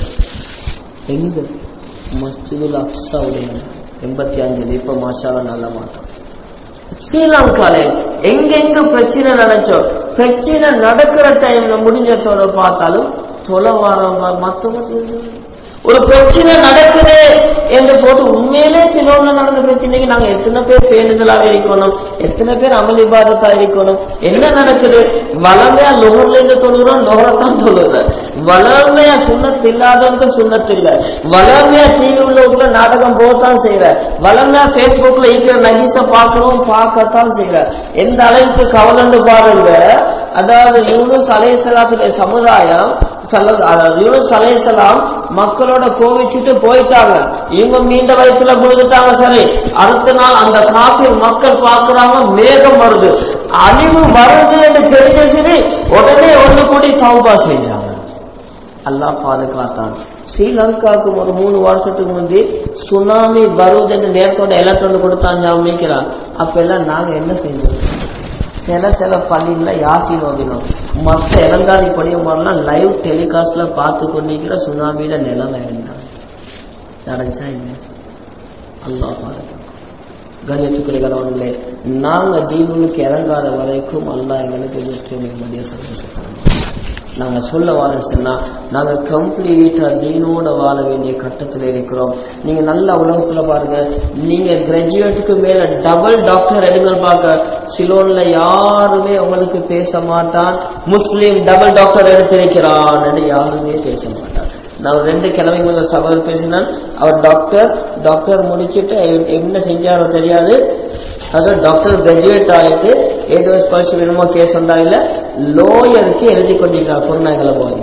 எங்க மஸ்ஜிதுல் அக்ஸாவுடைய எண்பத்தி அஞ்சுல இப்ப மாஷால நல்ல மாட்டோம் ஸ்ரீலங்கால எங்கெங்க பிரச்சனை நினைச்சோ பிரச்சனை நடக்கிற டைம்ல முடிஞ்சதோட பார்த்தாலும் தொலை வாரவங்க மத்தவங்க ஒரு பிரச்சனை நடக்குது என்று போட்டு உண்மையிலே சிலோன்ல நடந்த பிரச்சனைக்கு நாங்க எத்தனை பேர் பேணுதலாக இருக்கணும் எத்தனை பேர் அமளிபாதத்தா இருக்கணும் என்ன நடக்குது வளமையா லொஹர்ல இருந்து தொழுகிறோம் லொஹரத்தான் தொழுகிற வளமையா சுண்ணத்து இல்லாதவங்க சுண்ணத்து இல்ல வளமையா டிவி உள்ள உள்ள நாடகம் போகத்தான் செய்யற வளமையா பேஸ்புக்ல இருக்கிற நகிச பார்க்கிறோம் பார்க்கத்தான் செய்யற எந்த அளவுக்கு கவலண்டு பாருங்க அதாவது யூனுஸ் அலைசலாத்துடைய சமுதாயம் யூனுஸ் அலைசலாம் மக்களோட கோவிச்சுட்டு போயிட்டாங்க இவங்க மீண்ட வயசுல விழுந்துட்டாங்க சரி அடுத்த நாள் அந்த காஃபிர் மக்கள் பார்க்கறாங்க மேகம் வருது அழிவு வருது என்று தெரிஞ்ச சரி உடனே ஒன்று கூடி தௌபா செஞ்சாங்க அல்லாஹ் பாதுகாத்தான் ஸ்ரீலங்காவுக்கு ஒரு மூணு வருஷத்துக்கு முந்தி சுனாமி வருதுன்னு நேரத்தோட எலர்ட் ஒன்று கொடுத்தான் ஞாபகம் அப்ப எல்லாம் நாங்க என்ன செஞ்சோம் சில சில பள்ளியில யாசின் ஓதினோம் மற்ற இளங்காதி படியமாரெல்லாம் லைவ் டெலிகாஸ்ட்ல பார்த்து கொண்டிருக்கிற சுனாமியில நிலைமை என்ன நடந்துச்சா இல்லை அல்லாஹ் பாதுகாக்கும் கண்ணியத்துக்குரியவர்களே நாங்க தீனுக்கு இறங்காத வரைக்கும் அல்லாஹ் எங்களுக்கு வெற்றி நிம்மதியை சந்தோஷத்தரணும் நாங்க சொல்ல வாரம் சொன்னா நாங்க கம்ப்ளீட்டா தீனோட வாழ வேண்டிய கட்டத்தில் இருக்கிறோம் நீங்க நல்ல உலகத்துல பாருங்க நீங்க கிராஜுவேட்டுக்கு மேல டபுள் டாக்டர் எடுங்க பார்க்க சிலோன்ல யாருமே உங்களுக்கு பேச மாட்டான் முஸ்லீம் டபுள் டாக்டர் எடுத்திருக்கிறான் யாருமே பேச மாட்டான் நான் ரெண்டு கிழமை முதல் சபையில் பேசினான் அவர் டாக்டர் டாக்டர் முடிச்சுட்டு என்ன செஞ்சாரோ தெரியாது அது டாக்டர் கிராஜுவேட் ஆகிட்டு ஏதோ ஸ்பர்ஷ் வேணுமோ கேஸ் வந்தா இல்ல லோயருக்கு எழுதி கொண்டிருக்கிறார் குருநாயகல போய்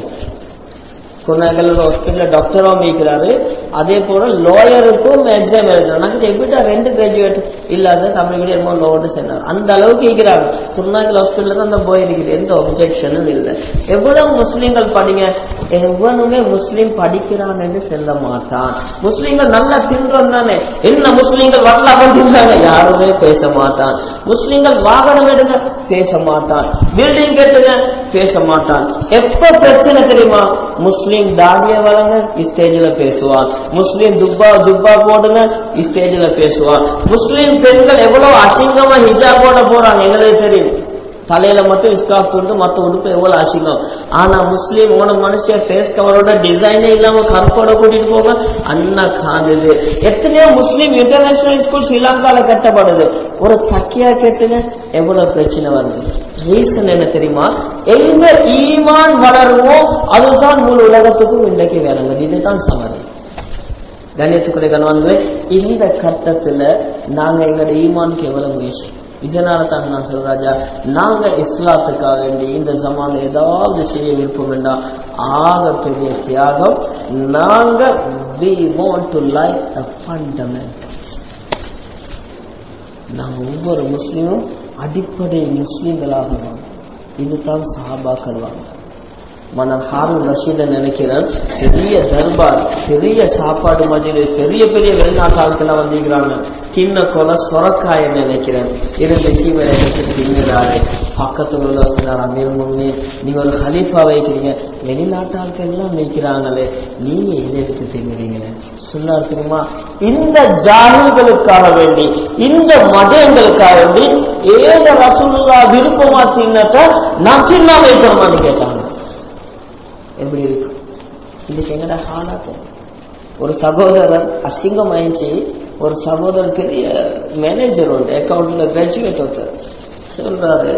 குருநாயகல ஹாஸ்பிட்டல்ல டாக்டரும் இருக்கிறாரு அதே போல லோயருக்கும் எக்ஸாம் எழுதுறாரு எனக்கு எப்படிட்டா ரெண்டு கிராஜுவேட் இல்லாத தமிழ் மீடியம் என்னமோ லோடு சொன்னார் அந்த அளவுக்கு இருக்கிறாங்க குருநாயகல் ஹாஸ்பிட்டல்ல தான் அந்த போய் இருக்குது எந்த ஒப்ஜெக்ஷனும் இல்லை எவ்வளவு முஸ்லீம்கள் படிங்க எவனுமே முஸ்லீம் படிக்கிறான்னு சொல்ல மாட்டான் முஸ்லீம்கள் நல்லா தின்றம் தானே என்ன முஸ்லீம்கள் வரலாறு தின்றாங்க யாருமே பேச மாட்டான் முஸ்லீம்கள் வாகனம் எடுங்க பேச மாட்டான் பில்டிங் கட்டுங்க பேச மாட்டான் எப்ப பிரச்சனை தெரியுமா முஸ்லீம் தாடிய வளங்க ஸ்டேஜ்ல பேசுவான் முஸ்லீம் துப்பா ஜுப்பா போடுங்க ஸ்டேஜ்ல பேசுவான் முஸ்லீம் பெண்கள் எவ்வளவு அசிங்கமா ஹிஜாப் போட போறாங்க எங்களுக்கு தெரியும் தலையில மட்டும் இஸ்காப் துண்டு மத்த உடுப்பு எவ்வளவு அசிங்கம் ஆனா முஸ்லீம் உன மனுஷன் ஃபேஸ் கவரோட டிசைனே இல்லாம கருப்போட கூட்டிட்டு போங்க அண்ணா காணுது எத்தனையோ முஸ்லீம் இன்டர்நேஷனல் ஸ்கூல் ஸ்ரீலங்கால கட்டப்படுது ஒரு தக்கியா கேட்டுங்க எவ்வளவு பிரச்சனை வருது ரீசன் என்ன தெரியுமா எங்க ஈமான் வளருமோ அதுதான் முழு உலகத்துக்கும் இன்றைக்கு வேலைங்க இதுதான் சமதி கண்ணியத்துக்குரிய கணவன்களே இந்த கட்டத்துல நாங்க எங்களோட ஈமானுக்கு எவ்வளவு முயற்சி இதனால தான் நான் சொல்றேன் ராஜா நாங்க இஸ்லாத்துக்காக வேண்டி இந்த ஜமான் ஏதாவது செய்ய விருப்பம் வேண்டாம் ஆக பெரிய தியாகம் நாங்க we want to light the fundamentals நாங்க ஒவ்வொரு முஸ்லீமும் அடிப்படை முஸ்லீம்களாக இதுதான் சஹாபாக்கள் வாங்க மன்னர் ஹாரூன் ரஷீத நினைக்கிறேன் பெரிய தர்பார் பெரிய சாப்பாடு மஜிலிஸ் பெரிய பெரிய வெளிநாட்டு ஆட்கள் வந்திருக்கிறாங்க கிண்ண கொலை சொரக்காய நினைக்கிறேன் இரண்டு கீழே எடுத்து திங்கிறாரு பக்கத்துல உள்ள சொன்னார் அமீர் முன்னே நீங்க ஒரு ஹலீஃபா வைக்கிறீங்க வெளிநாட்டு ஆட்கள் எல்லாம் வைக்கிறாங்களே நீங்க இதை எடுத்து திங்குறீங்களே சொன்னார் தெரியுமா இந்த ஜாகிர்களுக்காக வேண்டி இந்த மதங்களுக்காக வேண்டி ஏழ ரசூலுல்லா விருப்பமா தின்னத்தை நான் தின்னா வைக்கணுமான்னு கேட்டாங்க எப்படி இருக்கு இன்னைக்கு எங்கடா ஹாலாத்து ஒரு சகோதரர் அசிங்கமாயிடுச்சு ஒரு சகோதரர் பெரிய மேனேஜர் உண்டு அக்கௌண்ட்ல கிராஜுவேட் ஒருத்தர் சொல்றாரு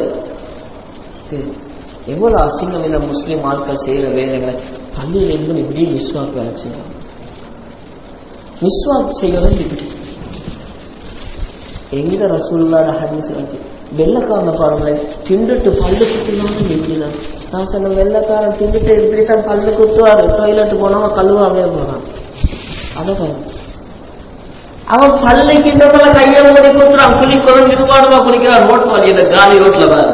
எவ்வளவு அசிங்கம் இந்த முஸ்லீம் ஆட்கள் செய்யற வேலைகளை பள்ளியில இருந்து இப்படி மிஸ்வாக் வேலை செய்யணும் மிஸ்வாக் செய்யறது இப்படி எங்க ரசூல்லாட ஹதீஸ் வந்து வெள்ளக்காரனை பாருங்களேன் திண்டுட்டு பல்லு குத்துனாலும் எப்படின்னா நான் சொன்ன வெள்ளக்காரன் திண்டுட்டு இப்படித்தான் பல்லு குத்துவாரு டாய்லெட் போனவன் கழுவாமே போறான் அதை பாருங்க அவன் பல்லு கிண்டத்துல கையை மூடி குத்துறான் குளி குழம்பு நிர்வாணமா குளிக்கிறான் ரோட்டு வழியில காலி ரோட்ல பாரு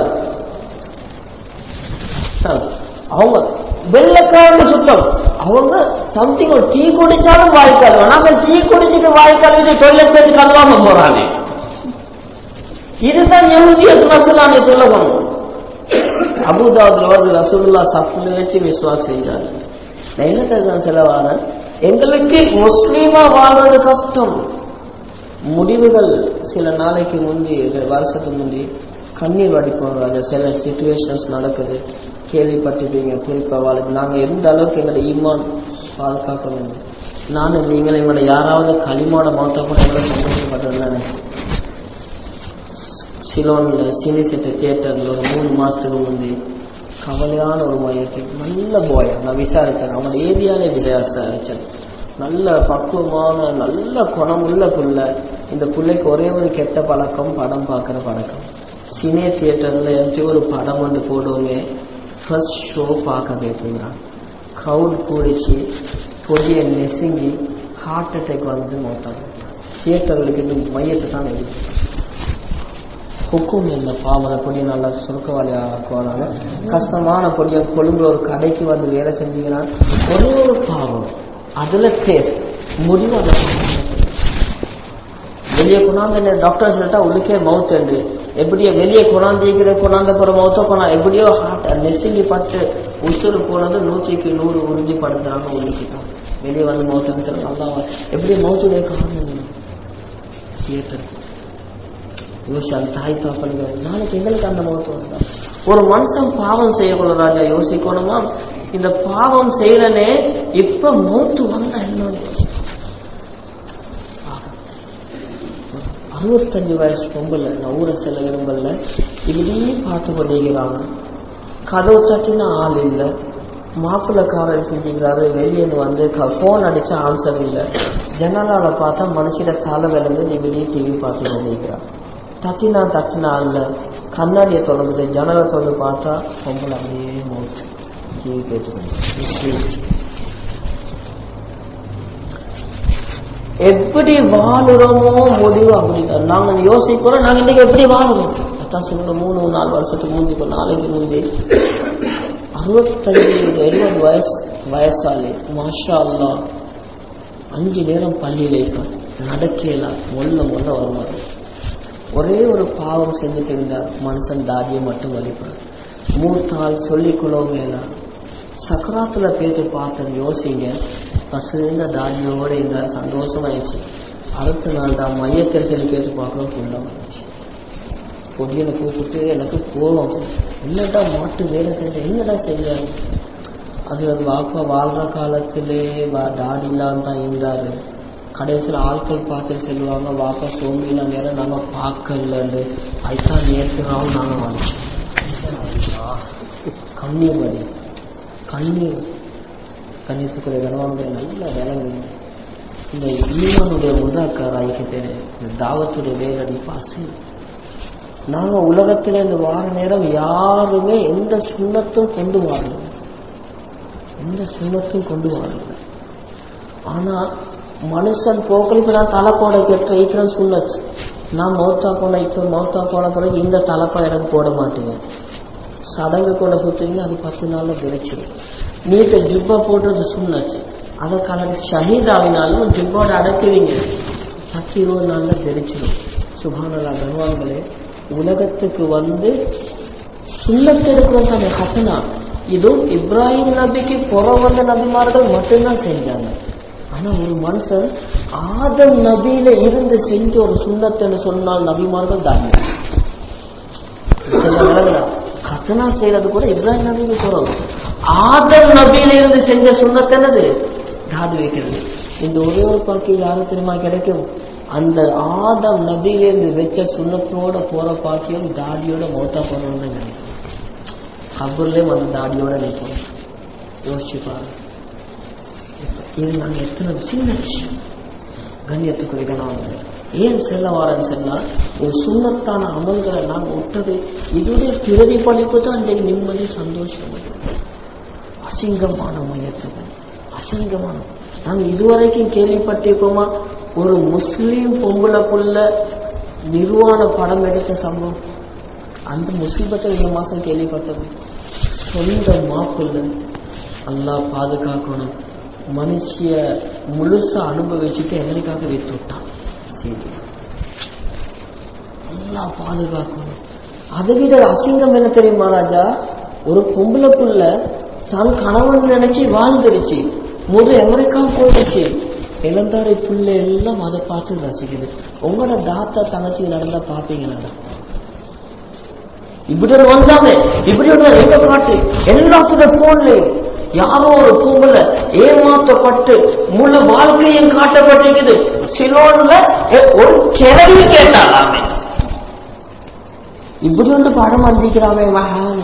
அவங்க வெள்ளக்காரங்க சுத்தம் அவங்க சம்திங் ஒரு டீ குடிச்சாலும் வாய் கழுவ நாங்க டீ குடிச்சிட்டு வாய் கழுவிட்டு டொய்லெட் போய் கழுவாம போறானே இதுதான் எழுதிய நசலானே துலகம் அபுதாபுல வந்து ரசூல்லா சஃப்ல வச்சு விஸ்வாஸ் செஞ்சாங்க நான் என்ன தெரியும் செலவான எங்களுக்கு முஸ்லீமா வாழ்வது கஷ்டம் முடிவுகள் சில நாளைக்கு முந்தி வருஷத்துக்கு முந்தி கண்ணீர் வடிப்போம் ராஜா சில சுச்சுவேஷன்ஸ் நடக்குது கேள்விப்பட்டிருப்பீங்க குறிப்பா வாழ்க்கை நாங்கள் எந்த அளவுக்கு எங்களோட ஈமான் பாதுகாக்க வேண்டும் நானும் நீங்களும் எங்களோட யாராவது களிமோட மௌத்த கூட எவ்வளவு சந்தோஷப்பட்டிருந்தானே சிலோன்ல சினி செட்டு தியேட்டர்ல ஒரு மூணு மாசத்துக்கு முந்தி கவலையான ஒரு மையத்தை நல்ல போய் நான் விசாரித்தேன் அவனோட ஏரியாலே விசாரிச்சேன் நல்ல பக்குவமான நல்ல குணமுள்ள புள்ள இந்த பிள்ளைக்கு ஒரே ஒரு கெட்ட பழக்கம் படம் பார்க்குற பழக்கம் சினே தியேட்டர்ல எந்த ஒரு படம் வந்து போடுவோமே ஃபர்ஸ்ட் ஷோ பார்க்க போயிட்டுங்கிறான் க்ரௌட் கூடிச்சு பொடியை நெசுங்கி ஹார்ட் அட்டாக் வந்து மொத்தம் தியேட்டர்களுக்கு இந்த மையத்தை தான் எழுதி ஹுக்கும் இந்த பாவத பொடியை நல்லா சுருக்கவாளியா ஆக்குவாங்க கஷ்டமான பொடியை கொழும்பு ஒரு கடைக்கு வந்து வேலை செஞ்சீங்கன்னா ஒரே ஒரு பாவம் அதுல டேஸ்ட் முடிவு அந்த வெளியே கொண்டாந்து என்ன டாக்டர் சொல்லிட்டா உள்ளுக்கே மவுத் உண்டு எப்படியோ வெளியே கொண்டாந்திக்கிற கொண்டாந்த போற மவுத்த கொண்டா எப்படியோ ஹார்ட் நெசுங்கி பட்டு உசுறு போனது நூற்றிக்கு நூறு உறிஞ்சி படுத்துறாங்க உள்ளுக்கு தான் வெளியே வந்து மவுத்துன்னு சொல்லி நல்லா எப்படி மவுத்துடைய காரணம் தியேட்டர் யோசிச்சாங்க தாய் தாப்பனுங்க நாளைக்கு எங்களுக்கு அந்த மகத்துவம் வந்தா ஒரு மனுஷன் பாவம் செய்யக்கூட ராஜா யோசிக்கணுமா இந்த பாவம் செய்யறனே இப்ப மூத்து வந்தா என்னன்னு அறுபத்தஞ்சு வயசு பொம்பல நான் ஊரை செல்ல விரும்பல இப்படியே பார்த்து கொண்டிருக்கிறாங்க கதவு தட்டினா ஆள் இல்லை மாப்பிள்ளைக்காரன் செஞ்சுக்கிறாரு வெளியேந்து வந்து போன் அடிச்சா ஆன்சர் இல்லை ஜன்னலால பார்த்தா மனுஷில தலை விளந்து இப்படியே டிவி பார்த்து கொண்டிருக்கிறான் தட்டினா தட்டினா அல்ல கண்ணாடியை தொடர்ந்து ஜன்னலை தொடர்ந்து பார்த்தா பொம்பளை அப்படியே மூச்சு டிவி கேட்டுக்கணும் எப்படி வாழுறோமோ முடிவு அப்படிதான் நாங்க யோசிக்கிறோம் நாங்க இன்னைக்கு எப்படி வாழுறோம் அதான் சொல்ற மூணு நாலு வருஷத்துக்கு முந்தி இப்போ நாளைக்கு முந்தி அறுபத்தஞ்சு எழுபது வயசு வயசாளி மாஷா அல்லா அஞ்சு நேரம் பள்ளியில இருப்பார் நடக்கலாம் மொல்ல மொல்ல வருவார் ஒரே ஒரு பாவம் செஞ்சுட்டு இருந்தார் மனுஷன் தாடியை மட்டும் வலிப்பார் மூத்தால் சொல்லிக் கொள்ளவும் வேணாம் சக்கராத்துல பேத்து பார்த்து யோசிங்க பசுந்த தாடியோட இருந்தார் சந்தோஷமாயிடுச்சு அடுத்த நாள் தான் மையத்தில் சொல்லி பேத்து பார்க்க ஃபுல்லாக வந்துச்சு பொடியனை கூப்பிட்டு எனக்கு கோபம் என்னடா மாட்டு வேலை செஞ்ச என்னடா செஞ்சாரு அது ஒரு வாப்பா வாழ்ற காலத்திலே வா- தாடி இல்லாம தான் இருந்தாரு கடைசியில் ஆட்கள் பார்த்து சொல்லுவாங்க வாப்பா சோம்பியில நேரம் நாங்க பார்க்கலன்னு அதுதான் நேற்றுனாவும் நாங்க வந்தோம் கண்ணீர் வரி கண்ணீர் கண்ணீர்த்துக்குரிய கனவானுடைய நல்ல விலங்கு இந்த ஈமானுடைய முதாக்கார் ஐக்கியத்தை இந்த தாவத்துடைய வேலடி பாசி நாங்க உலகத்துல இந்த வார நேரம் யாருமே எந்த சுண்ணத்தும் கொண்டு வரல எந்த சுண்ணத்தும் கொண்டு வரல ஆனா மனுஷன் போக்கள் இப்ப நான் தலைப்போட கேட்ட இத்தனை சுண்ணச்சு நான் மௌத்தா போன இப்ப மௌத்தா போன பிறகு இந்த தலைப்பா எனக்கு போட மாட்டீங்க சடங்கு கூட சுத்துவீங்க அது பத்து நாள்ல கிடைச்சிடும் நீட்ட ஜுப்பா போடுறது சுண்ணச்சு அதை கலந்து ஷஹீதாவினாலும் ஜுப்போட அடக்குவீங்க பத்து இருபது நாள்ல தெரிச்சிடும் சுபானலா கர்வான்களே உலகத்துக்கு வந்து சுண்ணத்தெடுக்கிறது தானே ஹசனா இதுவும் இப்ராஹிம் நபிக்கு புற வந்த நபிமார்கள் மட்டும்தான் செஞ்சாங்க ஆனா ஒரு மனுஷன் ஆதம் நபியில இருந்து செஞ்ச ஒரு சுண்ணத்துன்னு சொன்னால் நபிமார்கள் தாங்க கத்தனா செய்யறது கூட இப்ராஹிம் நபிக்கு குறவு ஆதம் நபியில இருந்து செஞ்ச சுண்ணத்து என்னது தாடி வைக்கிறது இந்த ஒரே ஒரு பாக்கியம் யாரும் தெரியுமா கிடைக்கும் அந்த ஆதம் நபியிலேருந்து வச்ச சுண்ணத்தோட போற பாக்கியம் தாடியோட மௌத்தா போனோம்னு கிடைக்கும் கபூர்லேயும் அந்த தாடியோட நிற்போம் யோசிச்சு பாருங்க இது நாங்க எத்தனை சின்ன விஷயம் கண்ணியத்துக்குரிய கணவன் ஏன் செல்ல வாரன்னு சொன்னா ஒரு சுண்ணத்தான அமல்களை நாங்க விட்டது இதோடைய பிரதிபலிப்பு தான் இன்றைக்கு நிம்மதி சந்தோஷம் அசிங்கமான மையத்துகள் அசிங்கமான நாங்க இதுவரைக்கும் கேள்விப்பட்டிருப்போமா ஒரு முஸ்லீம் பொம்பளை புள்ள நிர்வாண படம் எடுத்த சம்பவம் அந்த முசீபத்தை இந்த மாசம் கேள்விப்பட்டது சொந்த மாப்பிள்ள அல்லாஹ் பாதுகாக்கணும் மனுஷிய முழுசா அனுபவிச்சுட்டு அமெரிக்காவுக்கு வித்து விட்டான் சரி அல்லாஹ் பாதுகாக்கணும் அதை விட அசிங்கம் என்ன தெரியுமா ராஜா ஒரு பொம்பளை புள்ள தான் கணவன் நினைச்சு வாழ்ந்துருச்சு முது அமெரிக்கா போயிடுச்சு இளந்தாரை புள்ள எல்லாம் அதை பார்த்து ரசிக்குது உங்களோட தாத்தா தங்கச்சி நடந்தா பாப்பீங்களா இப்படி ஒரு வந்தாங்க இப்படி ஒரு எங்க காட்டு எல்லாத்துடைய போன்லயும் யாரோ ஒரு பொம்பளை ஏமாத்தப்பட்டு முழு வாழ்க்கையும் காட்டப்பட்டிருக்குது சிலோன்ல எ- ஒரு கிளவி கேட்டாலாமே இப்படி ஒன்று படம் வந்திருக்கிறாமே மகான்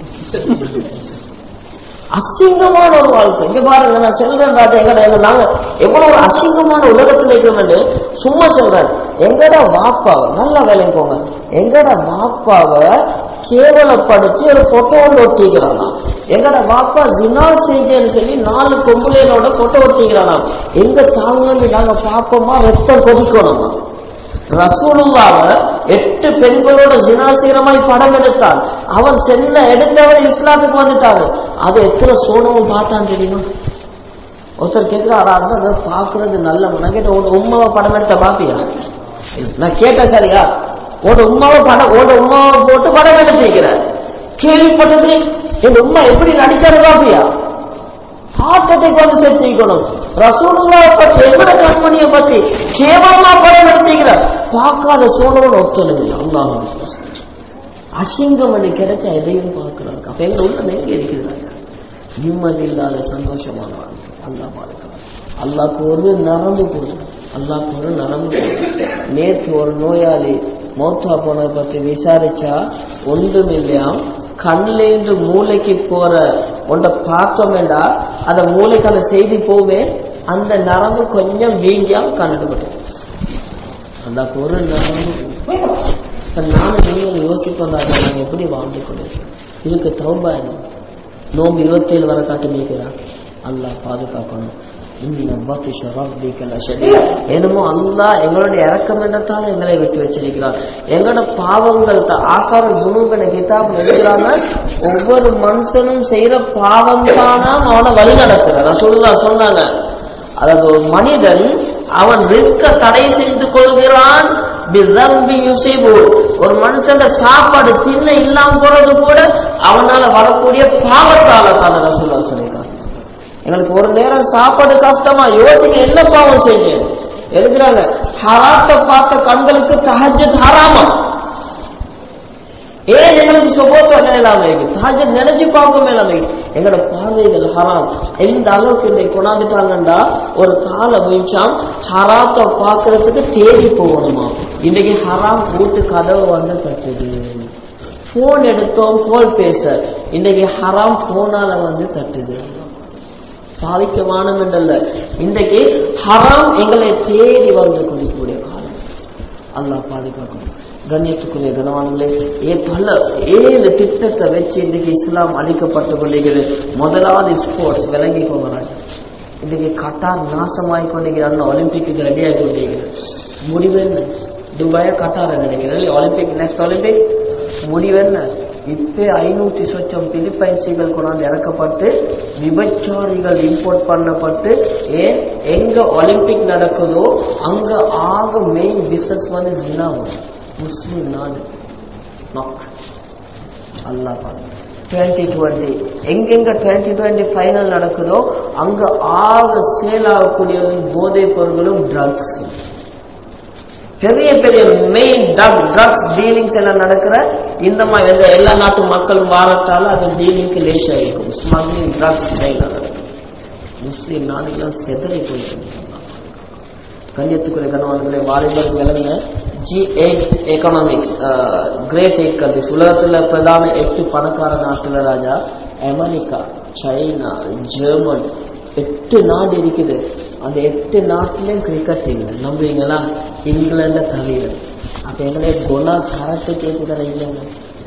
அசிங்கமான ஒரு வாழ்க்கை இங்க பாருங்க நான் செல்றேன் ராஜா எங்கட எங்க நாங்க எவ்வளவு ஒரு அசிங்கமான உலகத்துல இருக்கிறோம்னு சும்மா சொல்றேன் எங்கட வாப்பாவை நல்லா வேலைக்கு போங்க எங்கட வாப்பாவை கேவலப்படுத்தி ஒரு போட்டோ ஒன்று ஒட்டிக்கிறானா எங்கட வாப்பா ஜினா செஞ்சேன்னு சொல்லி நாலு பொம்பளைகளோட போட்டோ ஒட்டிக்கிறானா எங்க தாங்கன்னு நாங்க பாப்போமா ரத்தம் கொதிக்கணுமா ரசூலுல்லாவ எட்டு பெண்களோட ஜினாசீரமாய் படம் எடுத்தான் அவன் சென்ன எடுத்தவர் இஸ்லாத்துக்கு வந்துட்டாரு அது எத்தனை சோனமும் பார்த்தான் தெரியுமா ஒருத்தர் கேட்கிறாரா அதை பாக்குறது நல்ல நான் கேட்ட உன் உமாவை படம் எடுத்த பாப்பியா நான் கேட்டேன் சரியா உன் உமாவை படம் உன் உமாவை போட்டு படம் எடுத்திருக்கிறார் கேள்விப்பட்டது எங்க உமா எப்படி நடிச்சாரு பாப்பியா ஆட்டத்தை கொண்டு சேர்த்திக்கணும் ரசூலுல்லாவை பற்றி எங்கட கண்மணியை பற்றி கேவலமா படம் எடுத்திருக்கிறார் பார்க்காத சோழவன் ஒத்தனுங்க அல்லாஹ் அசிங்கம் பண்ணி கிடைச்ச எதையும் பார்க்கிறாங்க அப்ப எங்க உள்ள எங்க இருக்கிறாங்க நிம்மதி இல்லாத சந்தோஷமானவன் அல்லாஹ் பார்க்கலாம் அல்லாஹ்க்கு ஒரு நரம்பு கொடுக்கும் அல்லாஹ்க்கு ஒரு நரம்பு கொடுக்கும் நேற்று ஒரு நோயாளி மௌத்தா போனதை பத்தி விசாரிச்சா ஒன்றும் இல்லையாம் கண்லேந்து மூளைக்கு போற ஒன்றை பார்த்தோமேண்டா அந்த மூளைக்கு அந்த செய்தி போவே அந்த நரம்பு கொஞ்சம் வீங்கியாம் கண்டுபிடிக்கும் அந்த ஒரு நரம்பு இப்ப நானும் நீங்கள் யோசிக்கொண்டாங்க நாங்கள் எப்படி வாழ்ந்து கொண்டிருக்கோம் இதுக்கு தௌபா என்ன நோம்பு இருபத்தேழு வரை காட்டு நீக்கிறா அல்லாஹ் பாதுகாக்கணும் என்னமோ அல்லா எங்களுடைய இறக்கம் என்னத்தான் எங்களை விட்டு வச்சிருக்கிறான் எங்களோட பாவங்கள் ஆக்கார ஜுனூபன கிதாப் எழுதுறாங்க ஒவ்வொரு மனுஷனும் செய்யற பாவம் தானா அவனை வழி நடத்துற சொல்லுதா சொன்னாங்க அதாவது ஒரு மனிதன் அவன் ரிஸ்க தடை செய்து கொள்கிறான் பிதம்பி யுசிபு ஒரு மனுஷன் சாப்பாடு தின்ன இல்லாம போறது கூட அவனால வரக்கூடிய பாவத்தால தான ரசூல்லா சொல்லியிருக்காங்க எங்களுக்கு ஒரு நேரம் சாப்பாடு கஷ்டமா யோசிக்க என்ன பாவம் செஞ்சு எழுதுறாங்க ஹராத்த பார்த்த கண்களுக்கு தஹஜத் ஹராமா ஏன் எங்களுக்கு சுபோத்தம் இல்லாம இருக்கு தஹஜத் நினைச்சு பார்க்க மேலாம இருக்கு எங்களோட பார்வைகள் ஹராம் எந்த அளவுக்கு இதை கொண்டாந்துட்டாங்கண்டா ஒரு காலை வீழ்ச்சாம் ஹராத்தை பார்க்கறதுக்கு தேடி போகணுமா இன்னைக்கு ஹராம் வீட்டு கதவு வந்து தட்டுது போன் எடுத்தோம் கோல் பேச இன்னைக்கு ஹராம் போனால வந்து தட்டுது பாவிக்க வானம் என்றல்ல இன்றைக்கு ஹராம் எங்களை தேடி வந்து கொண்டிருக்கக்கூடிய காலம் அல்லாஹ் பாதுகாக்கணும் கண்ணியத்துக்குரிய கனவான்களே ஏ பல ஏழு திட்டத்தை வச்சு இன்றைக்கு இஸ்லாம் அளிக்கப்பட்டு கொண்டிருக்கிறது முதலாவது ஸ்போர்ட்ஸ் விளங்கி போகிறாங்க இன்றைக்கு கட்டார் நாசமாகி கொண்டிருக்கிறார் ஒலிம்பிக்கு ரெடி ஆகி கொண்டிருக்கிறது முடிவு என்ன துபாயா கட்டார் நினைக்கிறேன் ஒலிம்பிக் நெக்ஸ்ட் ஒலிம்பிக் முடிவு என்ன இப்ப ஐநூத்தி சொச்சம் பிலிப்பைன்ஸுகள் கொண்டாந்து இறக்கப்பட்டு விபச்சாரிகள் இம்போர்ட் பண்ணப்பட்டு ஏன் எங்க ஒலிம்பிக் நடக்குதோ அங்க ஆக மெயின் பிசினஸ் வந்து ஜினாவும் முஸ்லிம் நாடு நோக் அல்லா டுவெண்ட்டி டுவெண்ட்டி எங்கெங்க டுவெண்ட்டி டுவெண்ட்டி ஃபைனல் நடக்குதோ அங்க ஆக சேல் ஆகக்கூடிய போதைப் பொருட்களும் ட்ரக்ஸ் பெரிய பெரிய மெயின் ட்ரக் ட்ரக்ஸ் டீலிங்ஸ் எல்லாம் நடக்கிற இந்த மாதிரி எந்த எல்லா நாட்டு மக்களும் வாரத்தால அது டீலிங்க்கு லேசா இருக்கும் ஸ்மக்லிங் ட்ரக்ஸ் மெயின் நடக்கும் முஸ்லீம் நாடுகளும் செதறி போயிட்டு கண்ணியத்துக்குரிய கணவன்களை வாலிபர் விளங்க G eight economics great eight countries உலகத்துல பிரதான எட்டு பணக்கார நாட்டுல ராஜா அமெரிக்கா சைனா ஜெர்மன் எட்டு நாடு இருக்குது அந்த எட்டு நாட்டிலையும் கிரிக்கெட் இல்லை நம்புவீங்களா இங்கிலாண்ட தவிர அப்ப எங்களே குணா கரத்து கேட்குதான இல்லைங்க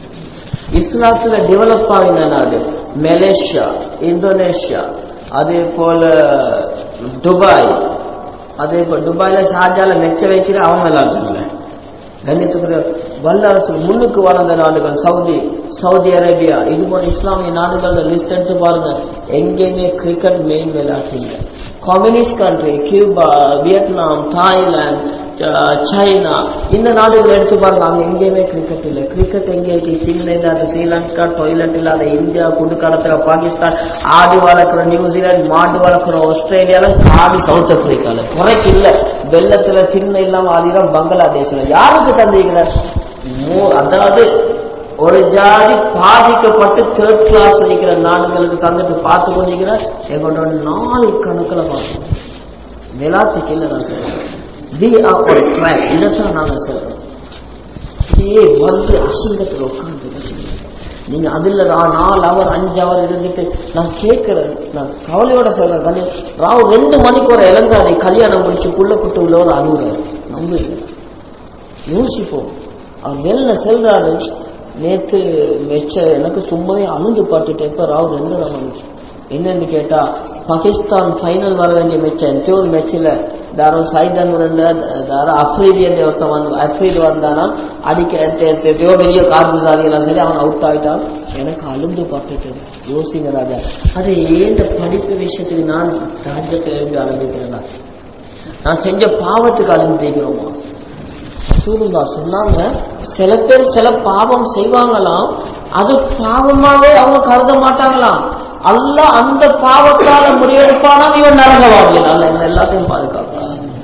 இஸ்லாத்துல டெவலப் ஆகின நாடு மலேசியா இந்தோனேஷியா அதே போல துபாய் அதே போல துபாயில ஷார்ஜால மெச்ச வைக்கிற அவங்க விளையாடுறாங்க கண்ணியத்துக்குரிய வல்லரசு முன்னுக்கு வளர்ந்த நாடுகள் சவுதி சவுதி அரேபியா இது போன்ற இஸ்லாமிய நாடுகளோட லிஸ்ட் எடுத்து பாருங்க எங்கேயுமே கிரிக்கெட் மெயின் விளையாட்டு இல்லை communist country Cuba Vietnam Thailand China இந்த நாடுகள் எடுத்து பாருங்க அங்க எங்கேயுமே கிரிக்கெட் இல்லை கிரிக்கெட் எங்கே இருக்கு சீனா இல்லாத ஸ்ரீலங்கா டொய்லெட் இல்லாத இந்தியா குண்டு கடத்துற பாகிஸ்தான் ஆடு வளர்க்குற நியூசிலாந்து மாடு வளர்க்குற ஆஸ்திரேலியால காடு சவுத் ஆப்பிரிக்கால குறைக்கு இல்ல வெள்ளத்துல திண்ணை இல்லாம ஆதிரம் பங்களாதேஷ்ல யாருக்கு தந்திருக்கிறார் அதாவது ஒரு ஜாதி பாதிக்கப்பட்டு தேர்ட் கிளாஸ் இருக்கிற நாடுகளுக்கு தந்துட்டு பார்த்து கொண்டிருக்கிறார் எங்களோட நாள் கணக்குல பார்க்கணும் விளாட்டுக்கு இல்லை நான் சொல்றேன் வி ஆர் ஒரு ட்ராக் இதைத்தான் நாங்க சொல்றோம் அப்படியே வந்து அசிங்கத்தில் உட்காந்து நீங்க அதுல நாலு அவர் அஞ்சு அவர் இருந்துட்டு நான் கேட்கிறேன் நான் கவலையோட சொல்றேன் கல்யாணம் ராவ் ரெண்டு மணிக்கு ஒரு இளந்தாரி கல்யாணம் முடிச்சு புள்ள குட்டு உள்ள ஒரு அழுகுறாரு நம்புங்க யோசிப்போம் அவர் வெளில செல்றாரு நேத்து வச்ச எனக்கு சும்மாவே அழுந்து பாட்டுட்டு எப்ப ராவ் ரெண்டு வந்துச்சு என்னன்னு கேட்டா பாகிஸ்தான் ஃபைನಲ್ வர வேண்டிய மெச்ச ಎಂತೋದು ಮೆಚ್ಚಿಲ್ಲ ದಾರೋ ಸೈದನ್ ದಾರೋ ಅಫ್ರೀದಿ ಅಂತ ಒತ್ತ ಒಂದು ಅಫ್ರೀದ್ வந்தானா அடிக்க எத்தையோ பெரிய கார்புசாரிகளாம் சரி அவன் அவுட் ஆயிட்டான் எனக்கு அழுந்து பட்டுட்டு யோசிங்க ராஜா அது ஏந்த படிப்பு விஷயத்துக்கு நான் ராஜ்யத்தை எழுதி அழுந்துக்கிறேன் நான் செஞ்ச பாவத்துக்கு அழுந்துக்கிறோமா சூருந்தா சொன்னாங்க சில பேர் சில பாவம் செய்வாங்களாம் அது பாவமாவே அவங்க கருத மாட்டாங்களாம் அல்ல அந்த பாவத்தால முடிவெடுப்பானா இவன் நரகவாதியன் அல்ல இந்த எல்லாத்தையும் பாதுகாப்பான்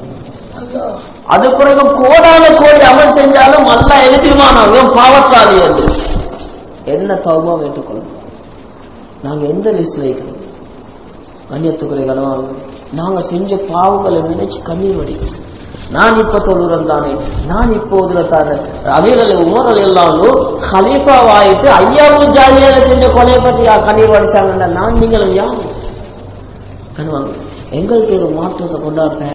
அது பிறகு கோடான கோடி அமல் செஞ்சாலும் அல்ல எழுதிருவானா இவன் பாவத்தாளி அது என்ன தௌபா ஏற்றுக்கொள்ளும் நாங்க எந்த லிஸ்ட்ல இருக்கிறோம் கண்ணியத்துக்குரிய கனவாங்க நாங்க செஞ்ச பாவங்களை நினைச்சு கண்ணீர் வடிக்கிறோம் நான் இப்ப தொழுறேன் தானே நான் இப்போதுல தானே அமீரல் உமர் அலி எல்லாரும் ஹலீஃபாவாயிட்டு ஐயாவும் ஜாலியாக செஞ்ச கொலையை பத்தி கண்ணீர் வடிச்சாங்கன்னா நான் நீங்களும் யார் கண்வாங்க எங்களுக்கு ஒரு மாற்றத்தை கொண்டாடுறேன்